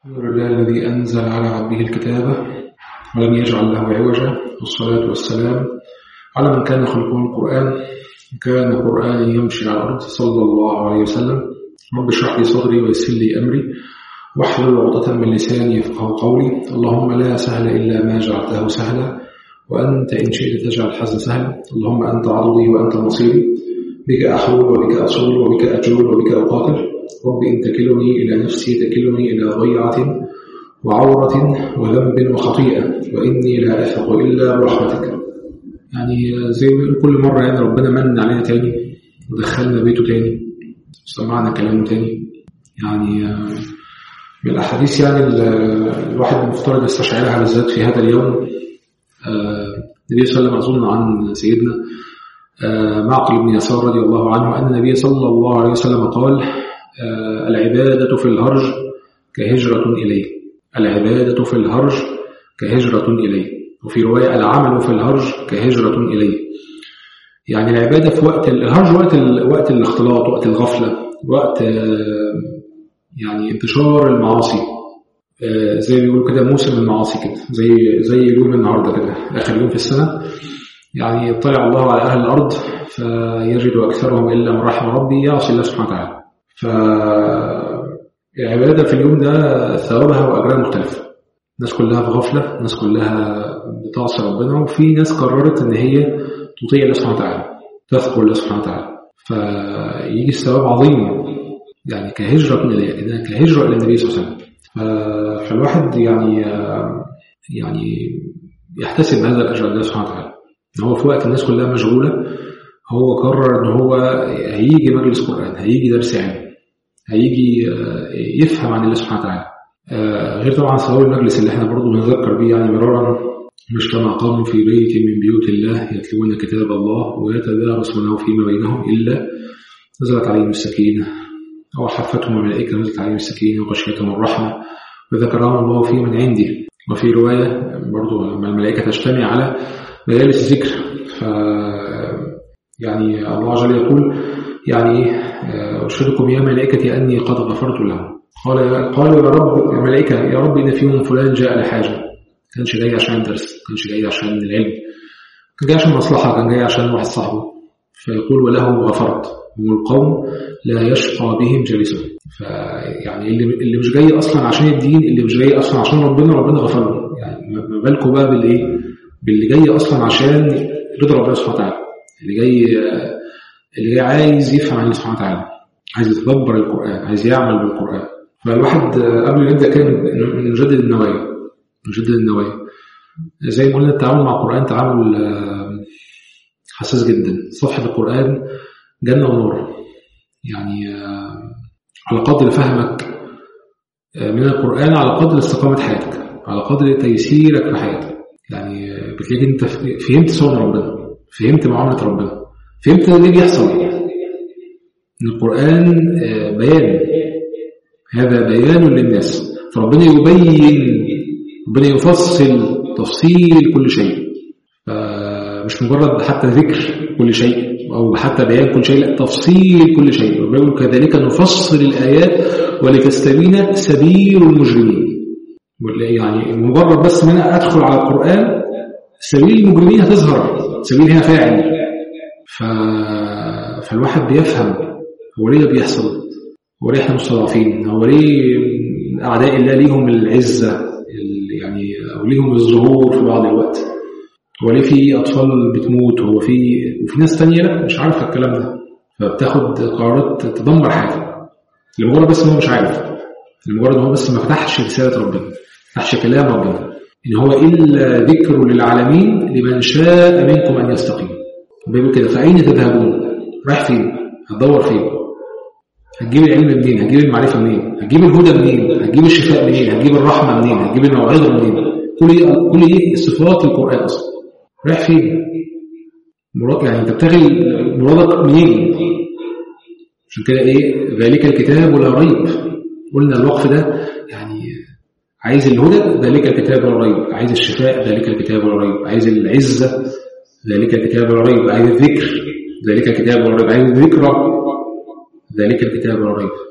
الحمد لله الذي أنزل على عبده الكتاب ولم يجعل له عوجا والصلاة والسلام على من كان خلقه القرآن كان قرآن يمشي على الأرض صلى الله عليه وسلم رب اشرح لي صدري ويسر لي أمري واحلل عقدة من لساني يفقه قولي اللهم لا سهل إلا ما جعلته سهلا وأنت إن شئت تجعل الحزن سهلا اللهم أنت عضدي وأنت نصيري بك أحول وبك أصول وبك أجول وبك أقاتل رب إن تكلني إلى نفسي تكلني إلى ضيعة وعورة وذنب وخطيئة وإني لا أثق إلا برحمتك يعني زي ما بيقول كل مرة يعني ربنا من علينا تاني ودخلنا بيته تاني سمعنا كلامه تاني يعني من الأحاديث يعني الواحد المفترض يستشعرها بالذات في هذا اليوم النبي صلى الله عليه وسلم أظن عن سيدنا معقل بن يسار رضي الله عنه أن النبي صلى الله عليه وسلم قال العبادة في الهرج كهجرة إليه العبادة في الهرج كهجرة إليه وفي رواية العمل في الهرج كهجرة إليه يعني العبادة في وقت الهرج وقت وقت الاختلاط وقت الغفلة وقت يعني انتشار المعاصي زي ما بيقولوا كده موسم المعاصي كده زي زي اليوم النهارده كده آخر يوم في السنة يعني يطلع الله على أهل الأرض فيجد أكثرهم إلا من رحم ربي يعصي الله سبحانه وتعالى فالعبادة في اليوم ده ثوابها وأجرها مختلفة الناس كلها في غفلة الناس كلها بتعصي ربنا وفي ناس قررت إن هي تطيع الله سبحانه وتعالى تذكر الله سبحانه وتعالى فيجي الثواب عظيم يعني كهجرة إليه كده كهجرة إلى النبي صلى الله عليه وسلم فالواحد يعني يعني يحتسب هذا الأجر لله سبحانه وتعالى إن هو في وقت الناس كلها مشغولة هو قرر إن هو هيجي مجلس قرآن هيجي درس علم هيجي يفهم عن الله سبحانه وتعالى غير طبعا ثواب المجلس اللي احنا برضه بنذكر بيه يعني مرارا مجتمع قوم في بيت من بيوت الله يتلون كتاب الله ويتدارسونه فيما بينهم إلا نزلت عليهم السكينة أو حفتهم الملائكة نزلت عليهم السكينة وغشيتهم الرحمة وذكرهم الله في من عنده وفي رواية برضه لما الملائكة تجتمع على مجالس الذكر ف يعني الله عز وجل يقول يعني أشهدكم يا ملائكتي أني قد غفرت لهم قال قالوا يا رب يا ملائكة يا رب إن فيهم فلان جاء لحاجة كانش جاي عشان درس كانش جاي عشان العلم كان جاي عشان مصلحة كان جاي عشان واحد صاحبه فيقول وله غفرت والقوم لا يشقى بهم جلسهم فيعني اللي اللي مش جاي اصلا عشان الدين اللي مش جاي اصلا عشان ربنا ربنا غفر له يعني ما بالكم بقى بالايه باللي جاي اصلا عشان رضا ربنا سبحانه وتعالى اللي جاي اللي جاي عايز يفهم عن سبحانه وتعالى عايز يتدبر القران عايز يعمل بالقران فالواحد قبل ما يبدا كان نجدد النوايا نجدد النوايا زي ما قلنا التعامل مع القران تعامل حساس جدا صفحه القران جنه ونور يعني على قدر فهمك من القرآن على قدر استقامة حياتك على قدر تيسيرك في حياتك يعني بتلاقي انت فهمت صون ربنا فهمت معاملة ربنا فهمت ليه بيحصل ان القرآن بيان هذا بيان للناس فربنا يبين ربنا يفصل تفصيل كل شيء مش مجرد حتى ذكر كل شيء أو حتى بيان كل شيء لا تفصيل كل شيء ربنا كذلك نفصل الآيات ولتستبين سبيل المجرمين يعني مجرد بس ان انا ادخل على القرآن سبيل المجرمين هتظهر سبيل هنا فاعل ف... فالواحد بيفهم هو ليه بيحصل هو ليه احنا مستضعفين هو ليه اعداء الله ليهم العزة يعني او ليهم الظهور في بعض الوقت هو ليه في اطفال بتموت هو في وفي ناس تانية لا مش عارفه الكلام ده فبتاخد قرارات تدمر حياتها لمجرد بس ان هو مش عارف لمجرد ان هو بس ما فتحش رساله ربنا ما فتحش كلام ربنا ان هو الا ذكر للعالمين لمن شاء منكم ان يستقيم بيقول كده فاين تذهبون رايح فين هتدور فين هتجيب العلم منين هتجيب المعرفه منين هتجيب الهدى منين هتجيب الشفاء منين هتجيب الرحمه منين هتجيب الموعظه منين كل ايه كل ايه صفات القران اصلا رايح فين مراد يعني انت بتغي مرادك منين عشان كده ايه ذلك الكتاب ولا ريب قلنا الوقف ده يعني عايز الهدى ذلك الكتاب ولا ريب عايز الشفاء ذلك الكتاب ولا ريب عايز العزة ذلك الكتاب ولا ريب عايز الذكر ذلك الكتاب ولا ريب عايز الذكرى ذلك الكتاب ولا ريب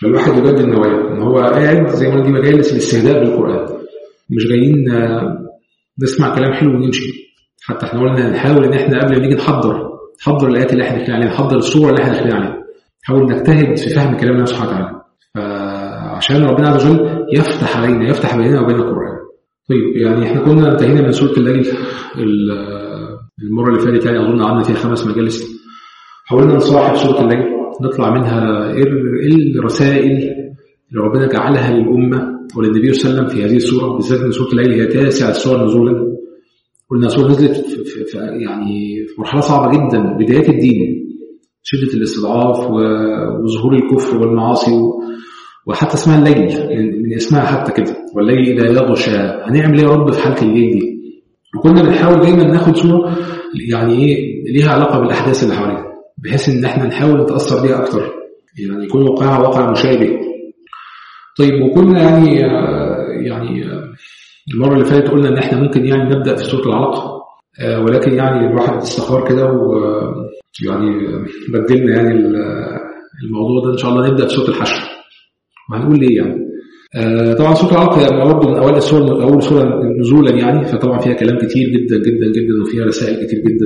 فالواحد يجدد النوايا ان هو قاعد زي ما دي مجالس الاستهداء بالقران مش جايين نسمع كلام حلو ونمشي حتى احنا قلنا نحاول ان احنا قبل ما نيجي نحضر نحضر الايات اللي احنا داخلين عليها نحضر الصوره اللي احنا داخلين عليها نحاول نجتهد في فهم كلام الله سبحانه وتعالى فعشان ربنا عز وجل يفتح علينا يفتح بيننا وبين القران طيب يعني احنا كنا انتهينا من سوره الليل المره اللي فاتت يعني اظن قعدنا فيها خمس مجالس حاولنا نصاحب سوره الليل نطلع منها ايه الرسائل اللي ربنا جعلها للامه وللنبي صلى الله عليه وسلم في هذه السوره بالذات ان سوره الليل هي تاسع السور نزولا قلنا سوره نزلت في, في, في يعني في مرحله صعبه جدا بدايات الدين شده الاستضعاف وظهور الكفر والمعاصي وحتى اسمها الليل من اسمها حتى كده والليل اذا يغشى هنعمل ايه يا رب في حاله الليل دي وكنا بنحاول دايما ناخد صوره يعني ايه ليها علاقه بالاحداث اللي حوالينا بحيث ان احنا نحاول نتاثر بيها اكتر يعني يكون واقعها واقع مشابه طيب وكنا يعني يعني المره اللي فاتت قلنا ان احنا ممكن يعني نبدا في سوره العلق ولكن يعني الواحد استخار كده ويعني بدلنا يعني الموضوع ده ان شاء الله نبدا في سوره الحشر وهنقول ليه يعني طبعا سوره العلق يعني برضه من اوائل السور اول سوره نزولا يعني فطبعا فيها كلام كتير جدا جدا جدا وفيها رسائل كتير جدا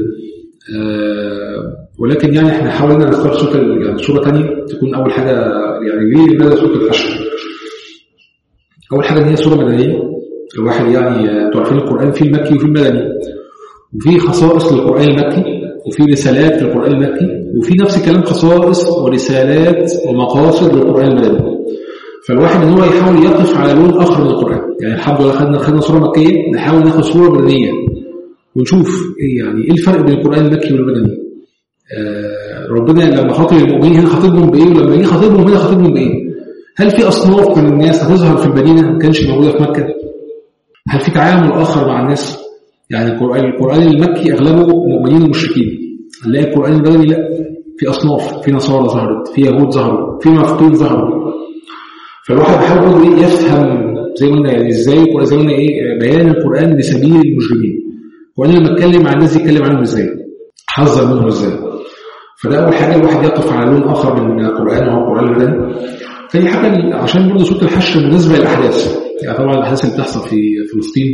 ولكن يعني احنا حاولنا نختار سوره يعني سوره ثانيه تكون اول حاجه يعني ليه لماذا سوره الحشر؟ اول حاجه ان هي سوره مدنيه الواحد يعني تعرفين القران في المكي وفي المدني وفي خصائص للقران المكي وفي رسالات للقران المكي وفي نفس الكلام خصائص ورسالات ومقاصد للقران المدني فالواحد ان هو يحاول يقف على لون اخر من القران يعني الحمد لله خدنا خدنا سوره مكيه نحاول ناخد سوره مدنيه ونشوف ايه يعني ايه الفرق بين القران المكي والمدني آه ربنا لما خاطب المؤمنين هنا خاطبهم بايه ولما يجي خاطبهم هنا خاطبهم بايه هل في اصناف من الناس هتظهر في المدينه ما كانش موجوده في مكه هل في تعامل اخر مع الناس يعني القران القران المكي اغلبه مؤمنين ومشركين نلاقي القران المدني لا في اصناف في نصارى ظهرت في يهود ظهروا في مفتون ظهروا فالواحد بيحاول برضه ايه يفهم زي ما قلنا يعني ازاي زي ما قلنا ايه بيان القران لسبيل المجرمين وانا لما اتكلم مع الناس يتكلم عنهم ازاي حذر منهم ازاي فده اول حاجه الواحد يقف على لون اخر من القران وهو القران المدني ثاني حاجه عشان برضه سوره الحشر بالنسبه للاحداث يعني طبعا الاحداث اللي بتحصل في فلسطين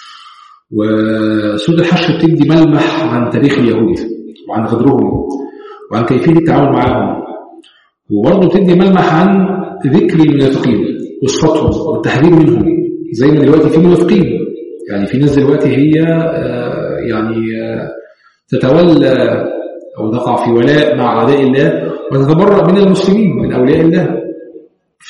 وسوره الحشر بتدي ملمح عن تاريخ اليهود وعن غدرهم وعن كيفيه التعامل معهم وبرضه بتدي ملمح عن ذكر المنافقين وصفاتهم والتحذير منهم زي ما دلوقتي في منافقين يعني في ناس دلوقتي هي يعني تتولى أو تقع في ولاء مع أعداء الله وتتبرأ من المسلمين من أولياء الله ف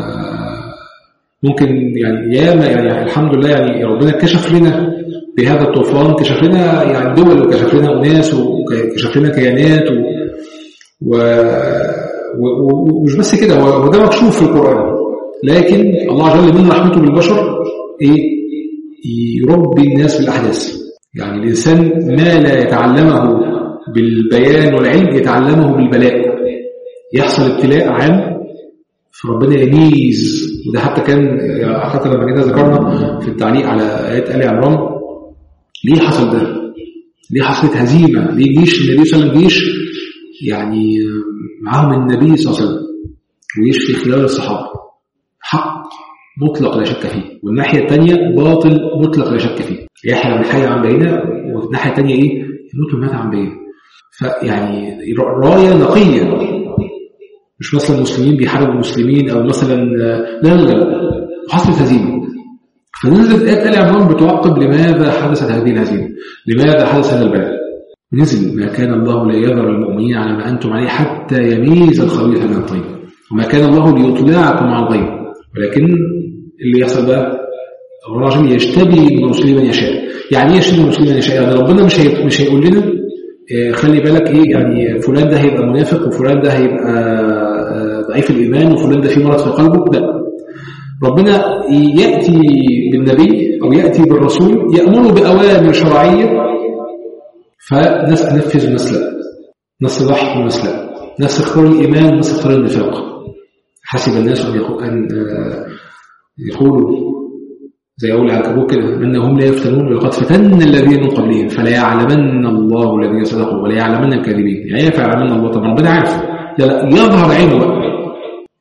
ممكن يعني ياما يعني الحمد لله يعني ربنا كشف لنا بهذا الطوفان كشف لنا يعني دول وكشف لنا أناس وكشف لنا كيانات و... و... ومش بس كده وده مكشوف في القرآن لكن الله عز وجل من رحمته بالبشر ايه يربي الناس بالأحداث يعني الإنسان ما لا يتعلمه بالبيان والعلم يتعلمه بالبلاء يحصل ابتلاء عام فربنا يميز وده حتى كان حتى لما جينا ذكرنا في التعليق على آيات آل عمران ليه حصل ده؟ ليه حصلت هزيمة؟ ليه جيش النبي صلى الله عليه وسلم جيش يعني معاهم النبي صلى الله عليه وسلم ويشفي خلال الصحابة حق مطلق لا شك فيه والناحية الثانية باطل مطلق لا شك فيه يحيى من حي عن بينه والناحية الثانية ايه يموت من مات عن بينه فيعني راية نقية مش مثلا المسلمين بيحاربوا المسلمين او مثلا لا لا لا حصلت هزيمة فنزلت آيات آل عمران بتعقب لماذا حدثت هذه الهزيمة لماذا حدث هذا البلاء نزل ما كان الله ليذر المؤمنين على ما أنتم عليه حتى يميز الخبيث من الطيب وما كان الله ليطلعكم على الغيب ولكن اللي يحصل بقى الرجل يجتبي من المسلمين من يشاء يعني ايه يجتبي من المسلمين من يشاء يعني ربنا مش هي... مش هيقول لنا إيه خلي بالك ايه يعني فلان ده هيبقى منافق وفلان ده هيبقى ضعيف الايمان وفلان ده فيه مرض في قلبه لا ربنا ياتي بالنبي او ياتي بالرسول يامره باوامر شرعيه فناس تنفذ وناس لا ناس تضحي وناس لا ناس تختار الايمان وناس تختار النفاق حسب الناس ان ان يقولوا زي اول العنكبوت كده انهم لا يفتنون ولقد فتنا الذين من قبلهم فلا يعلمن الله الذين صدقوا ولا يعلمن الكاذبين يعني فيعلمن الله طب ربنا عارف لا لا يظهر عينه بقى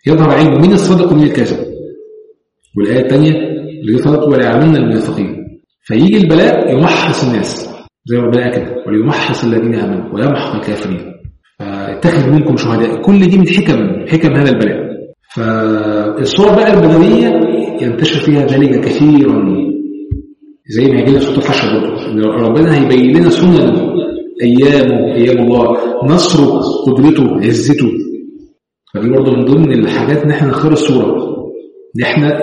يظهر علم مين الصادق ومين الكاذب والآية الثانية اللي صدق ولا يعملنا المنافقين فيجي البلاء يمحص الناس زي ما ربنا كده وليمحص الذين آمنوا ويمحق الكافرين فاتخذ منكم شهداء كل دي من حكم حكم هذا البلاء فالصور بقى البدنية ينتشر فيها ذلك كثيرا زي ما يجينا صوت الحشر برضه ربنا هيبين لنا سنن ايامه ايام الله نصره قدرته عزته فدي برضه من ضمن الحاجات ان احنا نختار الصوره ان احنا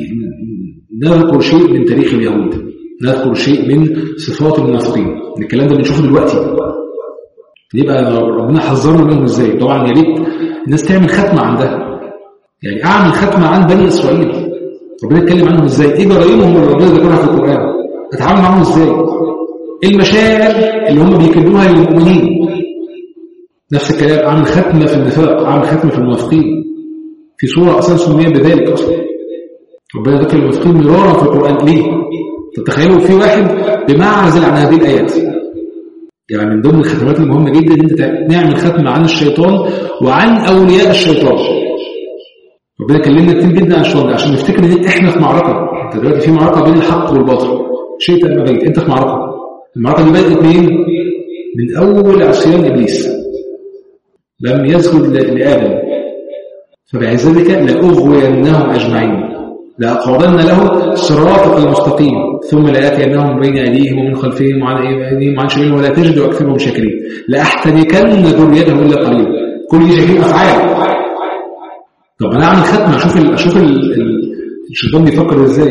نذكر شيء من تاريخ اليهود نذكر شيء من صفات المنافقين الكلام ده بنشوفه دلوقتي يبقى ربنا حذرنا منهم ازاي طبعا يا ريت الناس تعمل ختمه عندها يعني اعمل ختمه عن بني اسرائيل ربنا اتكلم عنهم ازاي ايه جرايمهم اللي ربنا ذكرها في القران اتعامل معاهم ازاي ايه المشاعر اللي هم بيكلموها للمؤمنين نفس الكلام اعمل ختمه في النفاق اعمل ختمه في المنافقين في صوره اصلا سميه بذلك اصلا ربنا ذكر المنافقين مرارا في القران ليه تتخيلوا في واحد بمعزل عن هذه الايات يعني من ضمن الختمات المهمه جدا ان انت نعمل ختمه عن الشيطان وعن اولياء الشيطان ربنا كلمنا كتير جدا عن الشيطان عشان نفتكر ان احنا في معركه انت دلوقتي في معركه بين الحق والباطل شئت ام ابيت انت في معركه المعركه دي بدات منين؟ من اول عصيان ابليس لم يسجد لادم فبعزتك لاغوينهم اجمعين لأقعدن له صراطك المستقيم ثم لآتينهم من بين أيديهم ومن خلفهم وعن أيمانهم وعن شمالهم ولا تجد أكثرهم شاكرين لأحتنكن ذريتهم إلا قليلا كل دي شاكرين أفعال طب أنا أعمل ختمة أشوف ال أشوف ال ال الشيطان بيفكر إزاي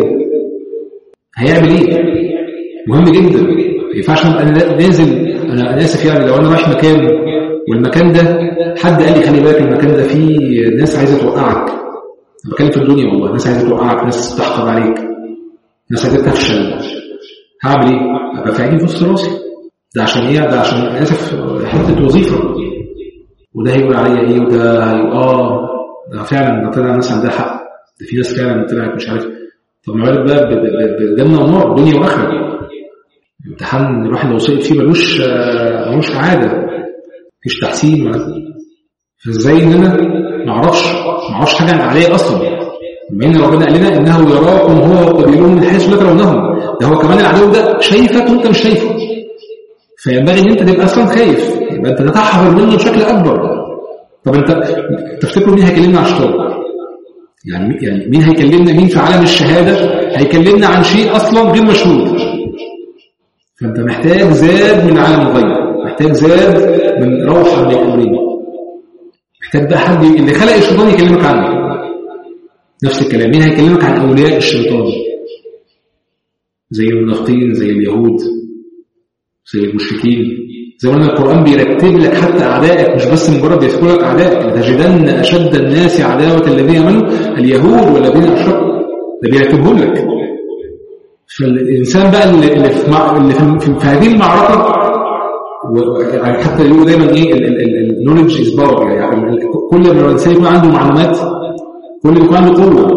هيعمل إيه؟ مهم جدا ما ينفعش أنا نازل أنا آسف يعني لو أنا رايح مكان والمكان ده حد قال لي خلي بالك المكان ده فيه ناس عايزة توقعك بتكلم في الدنيا والله ناس عايزه توقعك ناس تحقد عليك ناس عايزه تفشل هعمل ايه؟ ابقى في عيني في راسي ده عشان ايه؟ ده عشان اسف حته وظيفه وده هيقول عليا ايه وده هيقول اه ده فعلا ده طلع ناس عندها حق ده في ناس فعلا طلعت مش عارف طب ما بالك بقى بجنه ونار دنيا واخره امتحان الواحد لو سقط فيه ملوش ملوش عاده مفيش تحسين ولا فازاي ان انا ما اعرفش ما اعرفش حاجه عليه اصلا بما ان ربنا قال لنا انه يراكم هو وقبيلهم من حيث لا ترونهم ده هو كمان العدو ده شايفك وانت مش شايفه فينبغي ان انت تبقى اصلا خايف يبقى انت تتحفر منه بشكل اكبر طب انت تفتكروا مين هيكلمنا عن الشيطان يعني يعني مين هيكلمنا مين في عالم الشهاده هيكلمنا عن شيء اصلا غير مشهود فانت محتاج زاد من عالم الغيب محتاج زاد من روحه من الامرين محتاج بقى حد اللي خلق الشيطان يكلمك عنه نفس الكلام مين هيكلمك عن اولياء الشيطان زي المنافقين زي اليهود زي المشركين زي ما القرآن بيرتب لك حتى أعدائك مش بس مجرد بيذكر لك أعدائك لتجدن أشد الناس عداوة الذين آمنوا اليهود والذين أشركوا ده بيرتبهم لك فالإنسان بقى اللي اللي في, مع... اللي في, في, في هذه المعركة يعني حتى يقولوا دايما ايه النولج از باور يعني كل ما الانسان يكون عنده معلومات كل ما يكون عنده قوه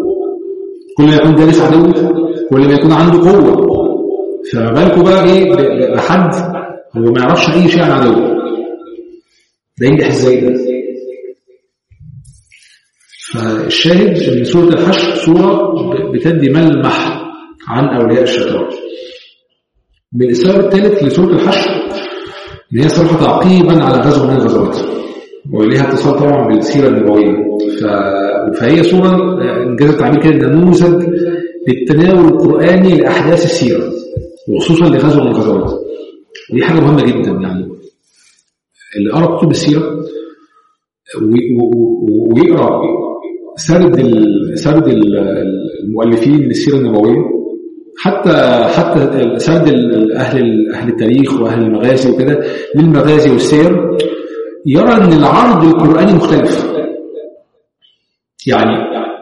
كل ما يكون دارس عدو كل ما يكون عنده قوه فما بالكم بقى ايه بحد هو ما يعرفش اي شيء عن عدو ده ينجح ازاي ده فالشاهد ان سوره الحشر سوره بتدي ملمح عن اولياء الشيطان من السبب الثالث لسوره الحشر ان هي صراحه تعقيبا على غزوه من الغزوات وليها اتصال طبعا بالسيره النبويه ف... فهي صوره انجاز التعبير كده نموذج للتناول القراني لاحداث السيره وخصوصا لغزوه من الغزوات ودي حاجه مهمه جدا يعني اللي قرا كتب السيره ويقرا سرد سرد المؤلفين للسيره النبويه حتى حتى سرد اهل اهل التاريخ واهل المغازي وكده للمغازي والسير يرى ان العرض القراني مختلف يعني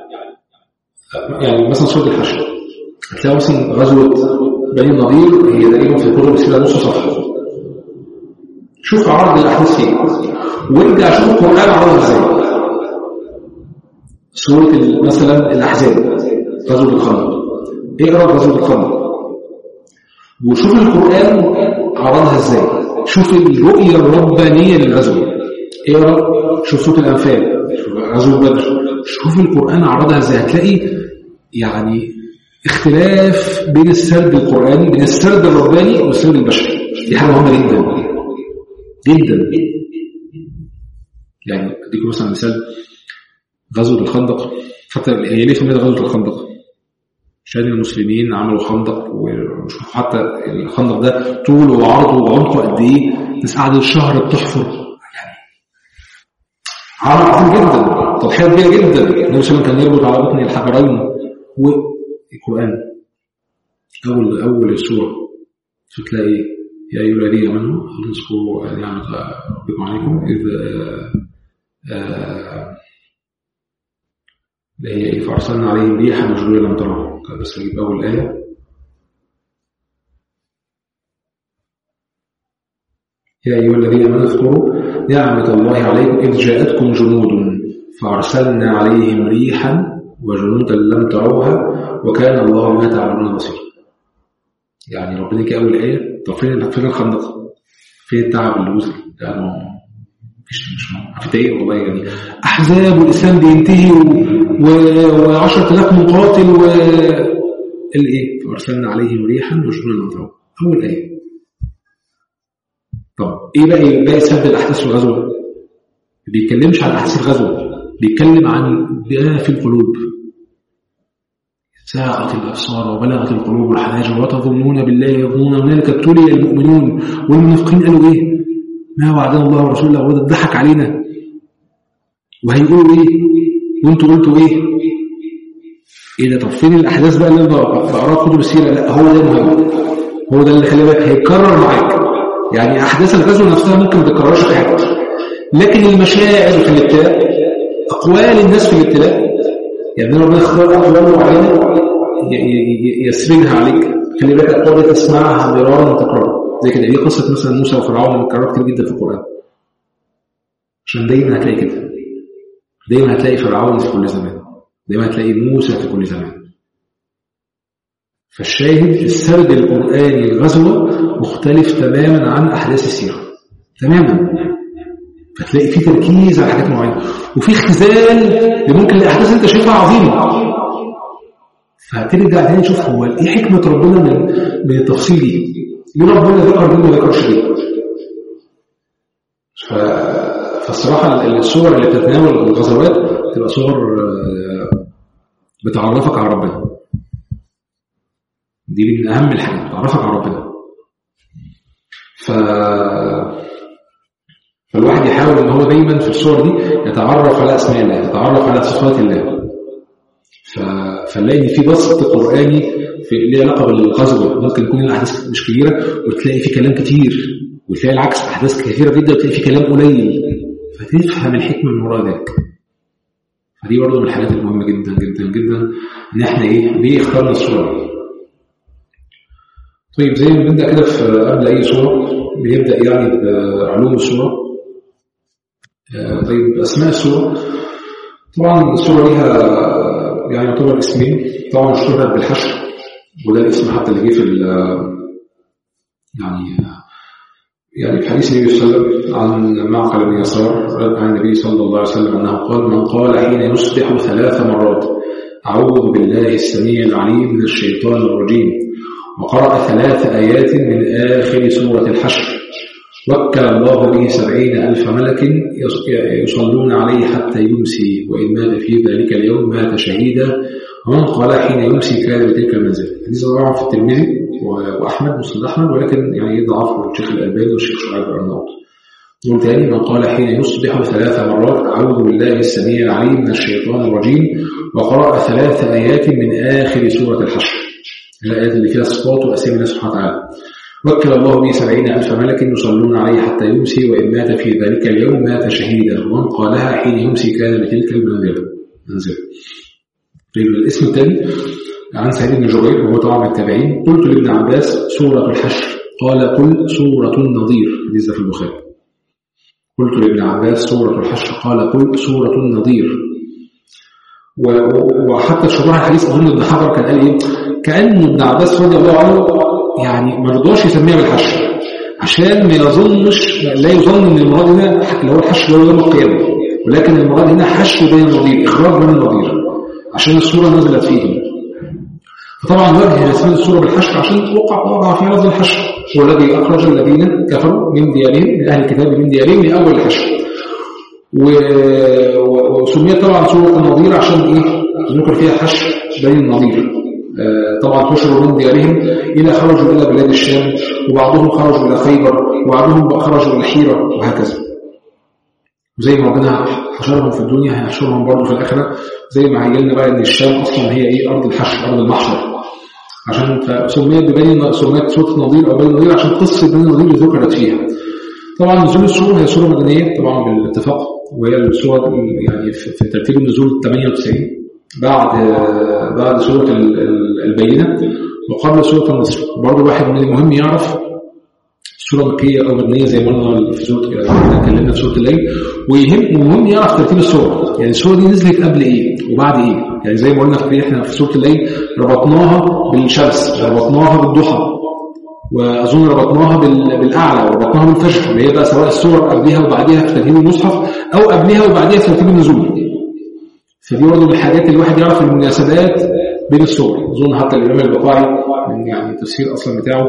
يعني مثلا سوره الحشر هتلاقي مثلا غزوه بني النضير هي تقريبا في كتب السيره نص صفحه شوف عرض الاحداث فيه وارجع شوف القران عرض ازاي سوره مثلا الاحزاب غزوه الخندق اقرا غزوه الخندق وشوف القران عرضها ازاي شوف الرؤيه الربانيه للغزوه اقرا شوف سوره الانفال شوف غزوه بدر شوف القرآن عرضها ازاي هتلاقي يعني اختلاف بين السرد القرآني بين السرد الرباني والسرد البشري دي حاجة مهمة جدا جدا يعني اديكم مثلا مثال غزوة الخندق حتى هي ليه سميت غزوة الخندق عشان المسلمين عملوا خندق وشوفوا حتى الخندق ده طوله وعرضه وعمقه قد ايه ناس قعدت شهر بتحفر يعني عمل عظيم جدا تضحيه كبيره جدا النبي صلى الله عليه وسلم كان يربط على بطن الحجرين والقران اول اول السوره فتلاقي يا ايها الذين امنوا اذكروا نعمه ربكم عليكم اذ اللي هي ايه فارسلنا عليهم ريحا مجرورة لم تروا بس اجيب اول ايه يا ايها الذين امنوا اذكروا نعمة الله عليكم اذ جاءتكم جنود فارسلنا عليهم ريحا وجنودا لم تروها وكان الله بما تعملون بصيرا يعني ربنا كي اول ايه طب فين فين الخندق فين التعب اللي وصل يعني مفيش مش عارف ايه والله يعني احزاب والاسلام بينتهي و10000 مقاتل و الايه فارسلنا عليهم ريحا وجنودا لم تروها اول ايه طب ايه بقى باقي سبب الاحداث في الغزوه ما بيتكلمش عن احداث الغزوه بيتكلم عن ما في القلوب ساءت الابصار وبلغت القلوب الحناجر وتظنون بالله يظنون هنالك ابتلي المؤمنون والمنافقين قالوا ايه ما وعدنا الله ورسوله وده ضحك علينا وهيقولوا ايه وانتوا قلتوا ايه ايه ده طب فين الاحداث بقى اللي انا بقراها في كتب السيره لا هو ده المهم هو ده اللي خلي بالك هيتكرر معاك يعني احداث الغزوه نفسها ممكن ما تتكررش في حاجه لكن المشاعر في الابتلاء اقوال الناس في الابتلاء يعني ربنا اختار اقوال معينه يسردها عليك خلي بالك الاقوال دي تسمعها مرارا وتكرارا زي كده دي قصه مثلا موسى وفرعون متكرره كتير جدا في القران عشان دايما هتلاقي كده دايما هتلاقي فرعون في كل زمان دايما هتلاقي موسى في كل زمان فالشاهد السرد القرآني الغزوة مختلف تماما عن أحداث السيرة تماما فتلاقي في تركيز على حاجات معينة وفي اختزال ممكن الأحداث أنت شايفها عظيمة فهترجع تاني تشوف هو إيه حكمة ربنا من من التفصيل دي ليه ربنا ذكر دي وما ذكرش دي ف... فالصراحة الصور اللي بتتناول الغزوات تبقى صور بتعرفك على ربنا دي من أهم الحاجات تعرفك على ربنا ف... فالواحد يحاول ان هو دايما في الصور دي يتعرف على اسماء الله يتعرف على صفات الله ف... فنلاقي في بسط قراني في ليه علاقه بالغزوه ممكن يكون الاحداث مش كبيره وتلاقي في كلام كتير وتلاقي العكس احداث كثيره جدا وتلاقي في كلام قليل فتفهم الحكمه من وراء ذلك فدي برضه من الحاجات المهمه جدا جدا جدا ان احنا ايه ليه اخترنا الصوره دي طيب زي ما بنبدا كده في قبل اي صوره بيبدا يعني بعلوم الصوره طيب اسماء الصوره طبعا الصوره ليها يعني يعتبر اسمين طبعا اشتهرت بالحشر وده الاسم حتى اللي جه في يعني يعني في حديث النبي صلى الله عليه وسلم عن معقل بن يسار عن النبي صلى الله عليه وسلم انه قال من قال حين يصبح ثلاث مرات اعوذ بالله السميع العليم من الشيطان الرجيم وقرأ ثلاث آيات من آخر سورة الحشر وكل الله به سبعين ألف ملك يصلون عليه حتى يمسي وإن مات في ذلك اليوم مات شهيدا ومن قال حين يمسي كان بتلك المنزل حديث طبعا في الترمذي وأحمد مسند أحمد ولكن يعني ضعفه الشيخ الألباني والشيخ شعيب الأرناؤوط يقول تاني من قال حين يصبح ثلاث مرات أعوذ بالله السميع العليم من الشيطان الرجيم وقرأ ثلاث آيات من آخر سورة الحشر الآيات اللي فيها صفات وأسامي الله سبحانه وتعالى وكل الله به سبعين ألف ملك يصلون عليه حتى يمسي وإن مات في ذلك اليوم مات شهيدا ومن قالها حين يمسي كان بتلك المنزلة منزلة طيب الاسم الثاني عن سعيد بن جبير وهو طبعا من التابعين قلت لابن عباس سورة الحشر قال قل سورة النظير حديث في البخاري قلت لابن عباس سورة الحشر قال قل سورة النظير وحتى شرح الحديث أظن ابن حجر كان قال إيه كأن ابن عباس رضي الله عنه يعني ما رضاش يسميها بالحشر عشان ما يظنش لا يظن ان المراد هنا اللي هو الحشر اللي هو يوم القيامه ولكن المراد هنا حشو بين النظير إخراج بين النظير عشان الصورة نزلت فيه فطبعا وجه اسم الصورة بالحشر عشان وقع وضع في لفظ الحشر هو الذي أخرج الذين كفروا من ديارهم من أهل الكتاب من ديارهم لأول الحشر وسميت طبعا سورة النظير عشان إيه ذكر فيها حشر بين النظير آه، طبعا حشروا من ديارهم إلى خرجوا إلى بلاد الشام وبعضهم خرجوا إلى خيبر وبعضهم خرجوا إلى حيرة وهكذا وزي ما ربنا حشرهم في الدنيا هيحشرهم برضه في الآخرة زي ما هيجي بقى إن الشام أصلا هي إيه أرض الحشر أرض المحشر عشان فسميت ببني سميت سورة النظير أو بني النظير عشان قصة بني النظير ذكرت فيها طبعا نزول السورة هي سورة مدنية طبعا بالاتفاق وهي السورة يعني في ترتيب النزول 98 بعد بعد سورة البينة وقبل سورة النصر برضه واحد من المهم يعرف سورة مكية أو مدنية زي ما قلنا في سورة اتكلمنا في سورة الليل ويهم مهم يعرف ترتيب السورة يعني السورة دي نزلت قبل إيه وبعد إيه يعني زي ما قلنا في إحنا في سورة الليل ربطناها بالشمس ربطناها بالضحى وأظن ربطناها بالأعلى وربطناها بالفجر اللي هي بقى سواء السور قبلها وبعدها في ترتيب المصحف أو قبلها وبعدها في ترتيب النزول فدي برضه من الحاجات اللي الواحد يعرف المناسبات بين السور أظن حتى الإمام البقاعي من يعني التفسير أصلا بتاعه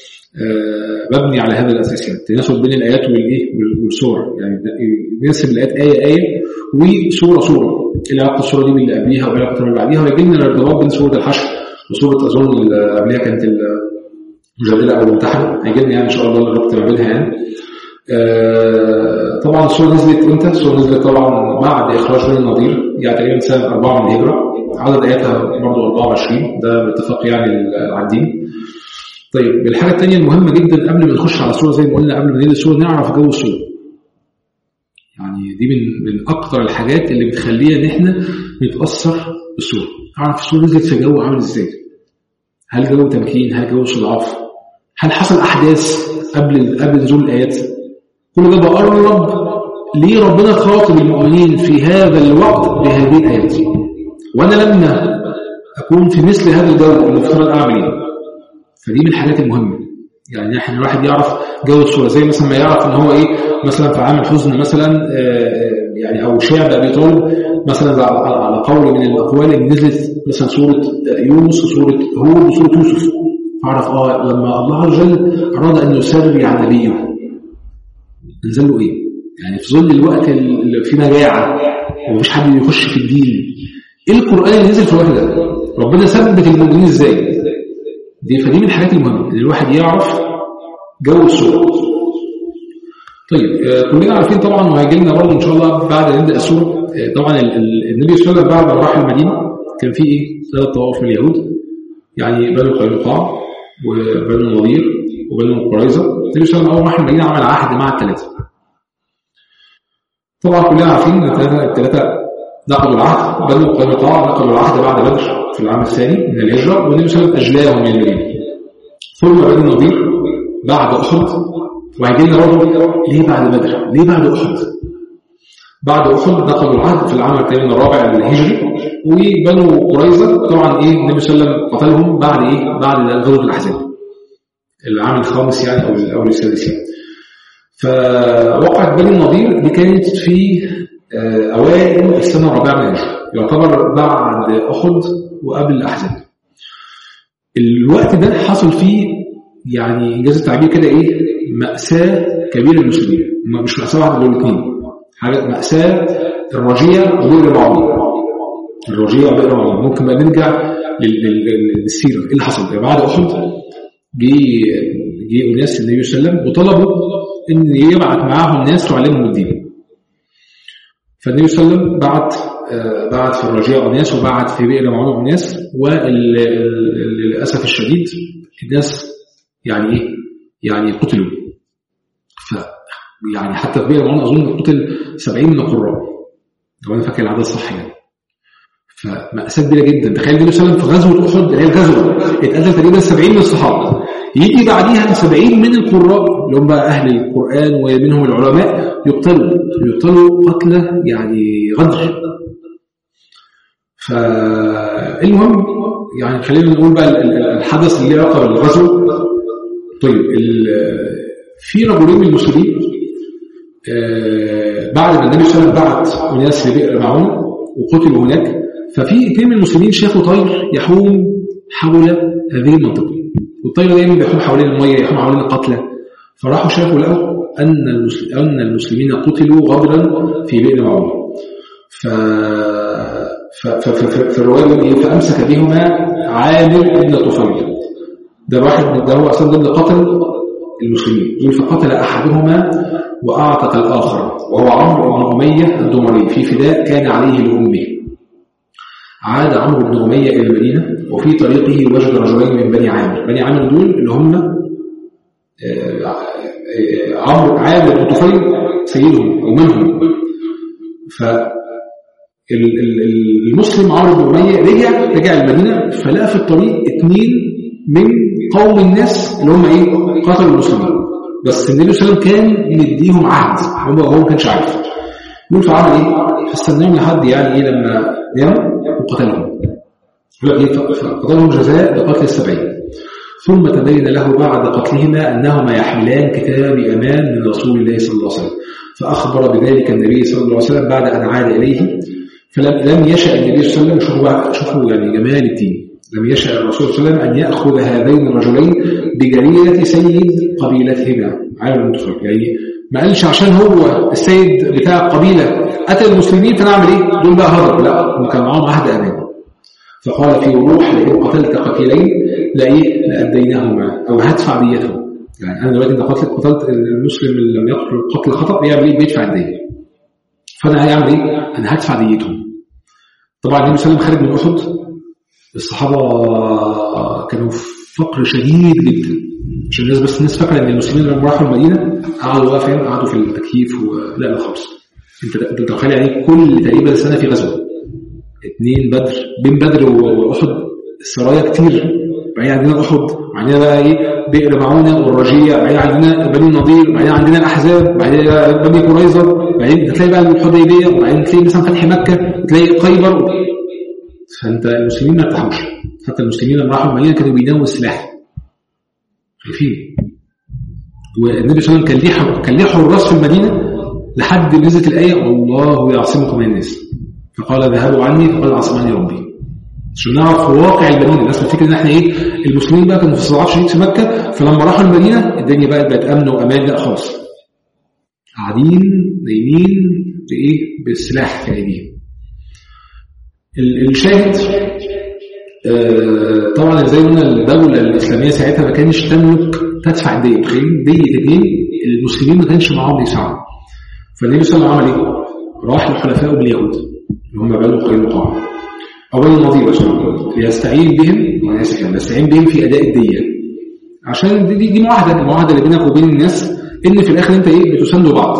آه، مبني على هذا الأساس يعني التناسب بين الآيات والإيه والسور يعني يناسب الآيات آية آية وسورة سورة إلى علاقة السورة دي باللي قبليها وإلى علاقة اللي بعديها ويجي لنا الارتباط بين سورة الحشر وسورة أظن اللي قبليها كانت المجادلة أو الممتحنة هيجي لنا يعني إن شاء الله الربط ما بينها يعني آه، طبعا السورة نزلت امتى؟ السورة نزلت طبعا بعد إخراج بني النضير يعني تقريبا سنة 4 من الهجرة عدد آياتها برضه 24 ده باتفاق يعني العادين طيب الحاجة الثانية المهمة جدا قبل ما نخش على السورة زي ما قلنا قبل ما نيجي السورة نعرف جو السورة يعني دي من من أكثر الحاجات اللي بتخلينا إن إحنا نتأثر بالسورة نعرف السورة نزلت في جو عامل إزاي هل جو تمكين هل جو استضعاف هل حصل أحداث قبل قبل نزول الآيات كل ده بقرب ليه ربنا خاطب المؤمنين في هذا الوقت بهذه الآيات وأنا لما أكون في مثل هذا الجو المفترض أعمل إيه فدي من الحاجات المهمة يعني احنا الواحد يعرف جو الصورة زي مثلا ما يعرف ان هو ايه مثلا في عام الحزن مثلا آه، آه، يعني او شعب ابي طالب مثلا على قول من الاقوال ان نزلت مثلا سورة يونس وسورة هود وسورة يوسف فاعرف اه لما الله عز وجل اراد ان يسري عن نبيه انزل له ايه؟ يعني في ظل الوقت اللي في مجاعة ومفيش حد يخش في الدين ايه القرآن اللي نزل في الوقت ده؟ ربنا ثبت المؤمنين ازاي؟ دي فدي من الحاجات المهمة ان الواحد يعرف جو السورة طيب آه، كلنا عارفين طبعا وهيجي لنا برضه ان شاء الله بعد نبدا السوره آه، طبعا النبي صلى الله عليه وسلم بعد ما راح المدينه كان في ايه ثلاث طوائف من اليهود يعني بنو قينقاع وبنو النضير وبنو قريظه النبي صلى الله عليه وسلم اول ما راح المدينه عمل عهد مع الثلاثه طبعا كلنا عارفين ان الثلاثه نقضوا العهد بنو قينقاع نقضوا العهد بعد بدر في العام الثاني من الهجرة والنبي صلى الله عليه وسلم أجلاهم من المدينة ثم بني النضير بعد أحد وهيجي لنا برضه ليه بعد بدر؟ ليه بعد أحد؟ بعد أحد نقلوا العهد في العام الثاني الرابع من الهجري وبنو قريظة طبعا إيه النبي صلى الله عليه وسلم قتلهم بعد إيه؟ بعد غزوة الأحزاب العام الخامس يعني أو أو السادس يعني فوقعت بني النضير دي كانت في آه، أوائل السنة الرابعة من الهجرة يعتبر بعد أحد وقبل الأحزاب الوقت ده حصل فيه يعني إنجاز التعبير كده إيه مأساة كبيرة للمسلمين مش مأساة واحدة دول الاثنين حاجة مأساة الرجية وبئر معون الرجية وبئر معون ممكن بقى نرجع للسيرة إيه اللي حصل بعد أحد جه جه أناس النبي صلى الله عليه وسلم وطلبوا إن يبعث معاهم ناس تعلمهم الدين فالنبي صلى الله عليه وسلم بعت آه، بعت في الرجاء ناس وبعت في بئر معون ناس وللأسف الشديد الناس يعني ايه يعني قتلوا ف يعني حتى في بئر معون أظن قتل 70 من القراء لو أنا فاكر العدد صح يعني فمأساة كبيرة جدا تخيل النبي صلى الله عليه وسلم في غزوة أحد اللي هي الغزوة اتقتل تقريبا 70 من الصحابة يجي بعديها 70 من القراء اللي هم بقى أهل القرآن ومنهم العلماء يقتلوا يقتلوا قتلة يعني غدر فالمهم يعني خلينا نقول بقى الحدث اللي له علاقه بالغزو طيب في رجلين من المسلمين آه، بعد ما النبي صلى الله عليه وسلم بعت اناس لبئر معون وقتلوا هناك ففي اثنين من المسلمين شافوا طير يحوم حول هذه المنطقه والطير دايما بيحوم حوالين الميه يحوم حوالين القتلى فراحوا شافوا لقوا ان ان المسلمين قتلوا غدرا في بئر معون ف في الروايه فامسك بهما عامر بن طفيل ده واحد ده هو اصلا ضمن قتل المسلمين يقول فقتل احدهما واعتق الاخر وهو عمرو بن اميه الدمري في فداء كان عليه لامه عاد عمرو بن اميه الى المدينه وفي طريقه وجد رجلين من بني عامر بني عامر دول اللي هم آه، آه، عمرو عامر بن طفيل سيدهم او منهم ف المسلم عمرو بن اميه رجع رجع المدينه فلقى في الطريق اثنين من قوم الناس اللي هم ايه قتلوا المسلمين بس النبي صلى الله عليه وسلم كان مديهم عهد هو هو ما كانش عارف يقول فعمل ايه فاستناهم لحد يعني ايه لما نام وقتلهم فقتلهم جزاء بقتل السبعين ثم تبين له بعد قتلهما أنهما يحملان كتاب أمان من رسول الله صلى الله عليه وسلم فأخبر بذلك النبي صلى الله عليه وسلم بعد أن عاد إليه فلم يشأ النبي صلى الله عليه وسلم شوفوا شوفوا يعني جمال الدين لم يشأ الرسول صلى الله عليه وسلم أن يأخذ هذين الرجلين بجريرة سيد قبيلتهما عالم المنتفق يعني ما قالش عشان هو السيد بتاع القبيلة قتل المسلمين فنعمل ايه دول بقى هرب لا هم كان معاهم عهد أمان فقال في وضوح لئن قتلت قتيلين لإيه لأديناهما أو هدفع ديتهم يعني أنا دلوقتي إذا قتلت قتلت المسلم اللي لم يقتل قتل خطأ بيعمل إيه بيدفع الدية فأنا هيعمل إيه أنا هدفع ديتهم طبعا النبي صلى الله عليه وسلم خارج من أحد الصحابة كانوا في فقر شديد جدا عشان الناس بس الناس فاكره ان المسلمين لما راحوا المدينه قعدوا بقى فين قعدوا في التكييف و... لا لا خالص انت انت متخيل يعني كل تقريبا سنه في غزوه اثنين بدر بين بدر واحد سرايا كتير بعدين عندنا احد بعدين بقى ايه بئر معونه والرجيع بعدين عندنا بني النضير بعدين عندنا الاحزاب بعدين بني قريظه بعدين تلاقي بقى الحديبيه وبعدين تلاقي مثلا فتح مكه تلاقي خيبر فانت المسلمين ما ارتاحوش حتى المسلمين لما راحوا المدينه كانوا بيناموا السلاح خايفين والنبي صلى الله عليه وسلم كان ليه كان ليه حراس في المدينه لحد نزلت الايه والله يعصمكم من الناس فقال ذهبوا عني فقال عصمني ربي عشان نعرف واقع المدينه الناس بتفكر ان احنا ايه المسلمين بقى كانوا في صراع شديد في مكه فلما راحوا المدينه الدنيا بقت بقت امن وامان لا خالص قاعدين نايمين بايه بالسلاح في ايديهم الشاهد آه، طبعا زي ما قلنا الدولة الإسلامية ساعتها ما كانش تملك تدفع الدية تخيل دية اثنين المسلمين ما كانش معاهم يساعدوا فالنبي صلى الله عليه وسلم عمل ايه؟ راح لحلفائه باليهود اللي هم بنو قينقاع أول النظير ليستعين بهم أنا آسف يعني يستعين بهم في أداء الدية عشان دي, دي, دي معاهدة المعاهدة اللي بينك وبين الناس إن في الآخر أنت إيه بتساندوا بعض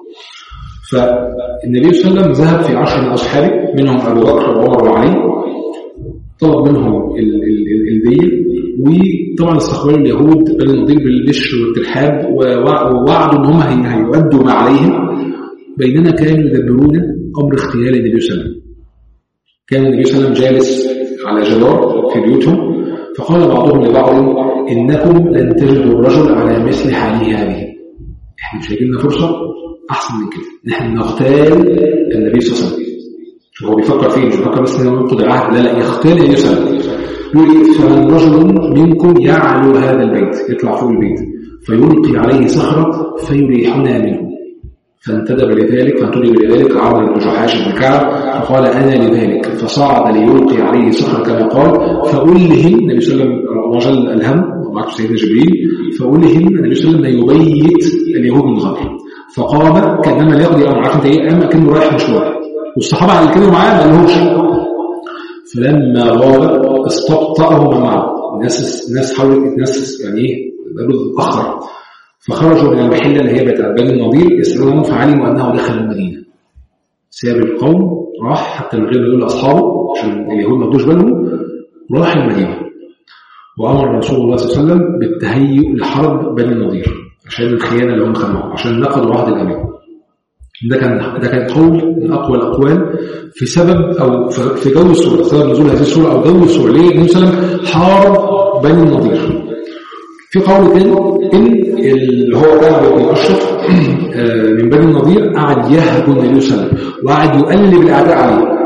فالنبي صلى الله عليه وسلم ذهب في عشر من أصحابه منهم أبو بكر وعمر وعلي طلب منهم الدية وطبعا استقبلوا اليهود بني النضير بالبشر والترحاب ووعدوا ان هم هيؤدوا ما عليهم بينما كانوا يدبرون امر اغتيال النبي صلى الله عليه وسلم كان النبي صلى الله عليه وسلم جالس على جدار في بيوتهم فقال بعضهم لبعض انكم لن تجدوا الرجل على مثل حاله هذه احنا مش هيجي فرصه احسن من كده نحن نغتال النبي صلى الله عليه وسلم هو بيفكر فين مش بيفكر بس انه ينقض العهد لا لا يغتال النبي صلى الله عليه وسلم يقول ايه فمن رجل منكم يعلو هذا البيت يطلع فوق البيت فيلقي عليه صخرة فيريحنا منه فانتدب لذلك فانتدب لذلك عمرو بن جحاش بن كعب فقال انا لذلك فصعد ليلقي عليه صخرة كما قال فألهم النبي صلى الله عليه وسلم رجل الهم ومعه سيدنا جبريل فألهم النبي صلى الله عليه وسلم يبيت اليهود من غدر فقام كانما لا يقضي امر عارف انت ايه قام كانه رايح مشوار والصحابه على كانوا معاه ما لهمش فلما غاب استبطأه من معه الناس الناس حاولت الناس يعني ايه قالوا تتاخر فخرجوا من المحله اللي هي بتاعت بني النضير يسالونهم فعلموا انه دخل المدينه ساب القوم راح حتى من غير ما يقول لاصحابه عشان اليهود ما ادوش بالهم راح المدينه وامر رسول الله صلى الله عليه وسلم بالتهيؤ لحرب بني النضير عشان الخيانه اللي هم خانوها عشان نقضوا عهد الامان ده كان ده كان قول من اقوى الاقوال في سبب او في جو السوره سبب نزول هذه السوره او جو السوره ليه النبي صلى الله عليه وسلم حارب بني النضير في قول تاني ان اللي هو كعب بن اشرف آه، من بني النضير قعد يهجو النبي صلى الله عليه وسلم وقعد يقلب الاعداء عليه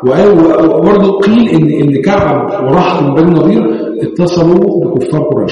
وبرضه قيل ان ان كعب ورحط من بني النضير اتصلوا بكفار قريش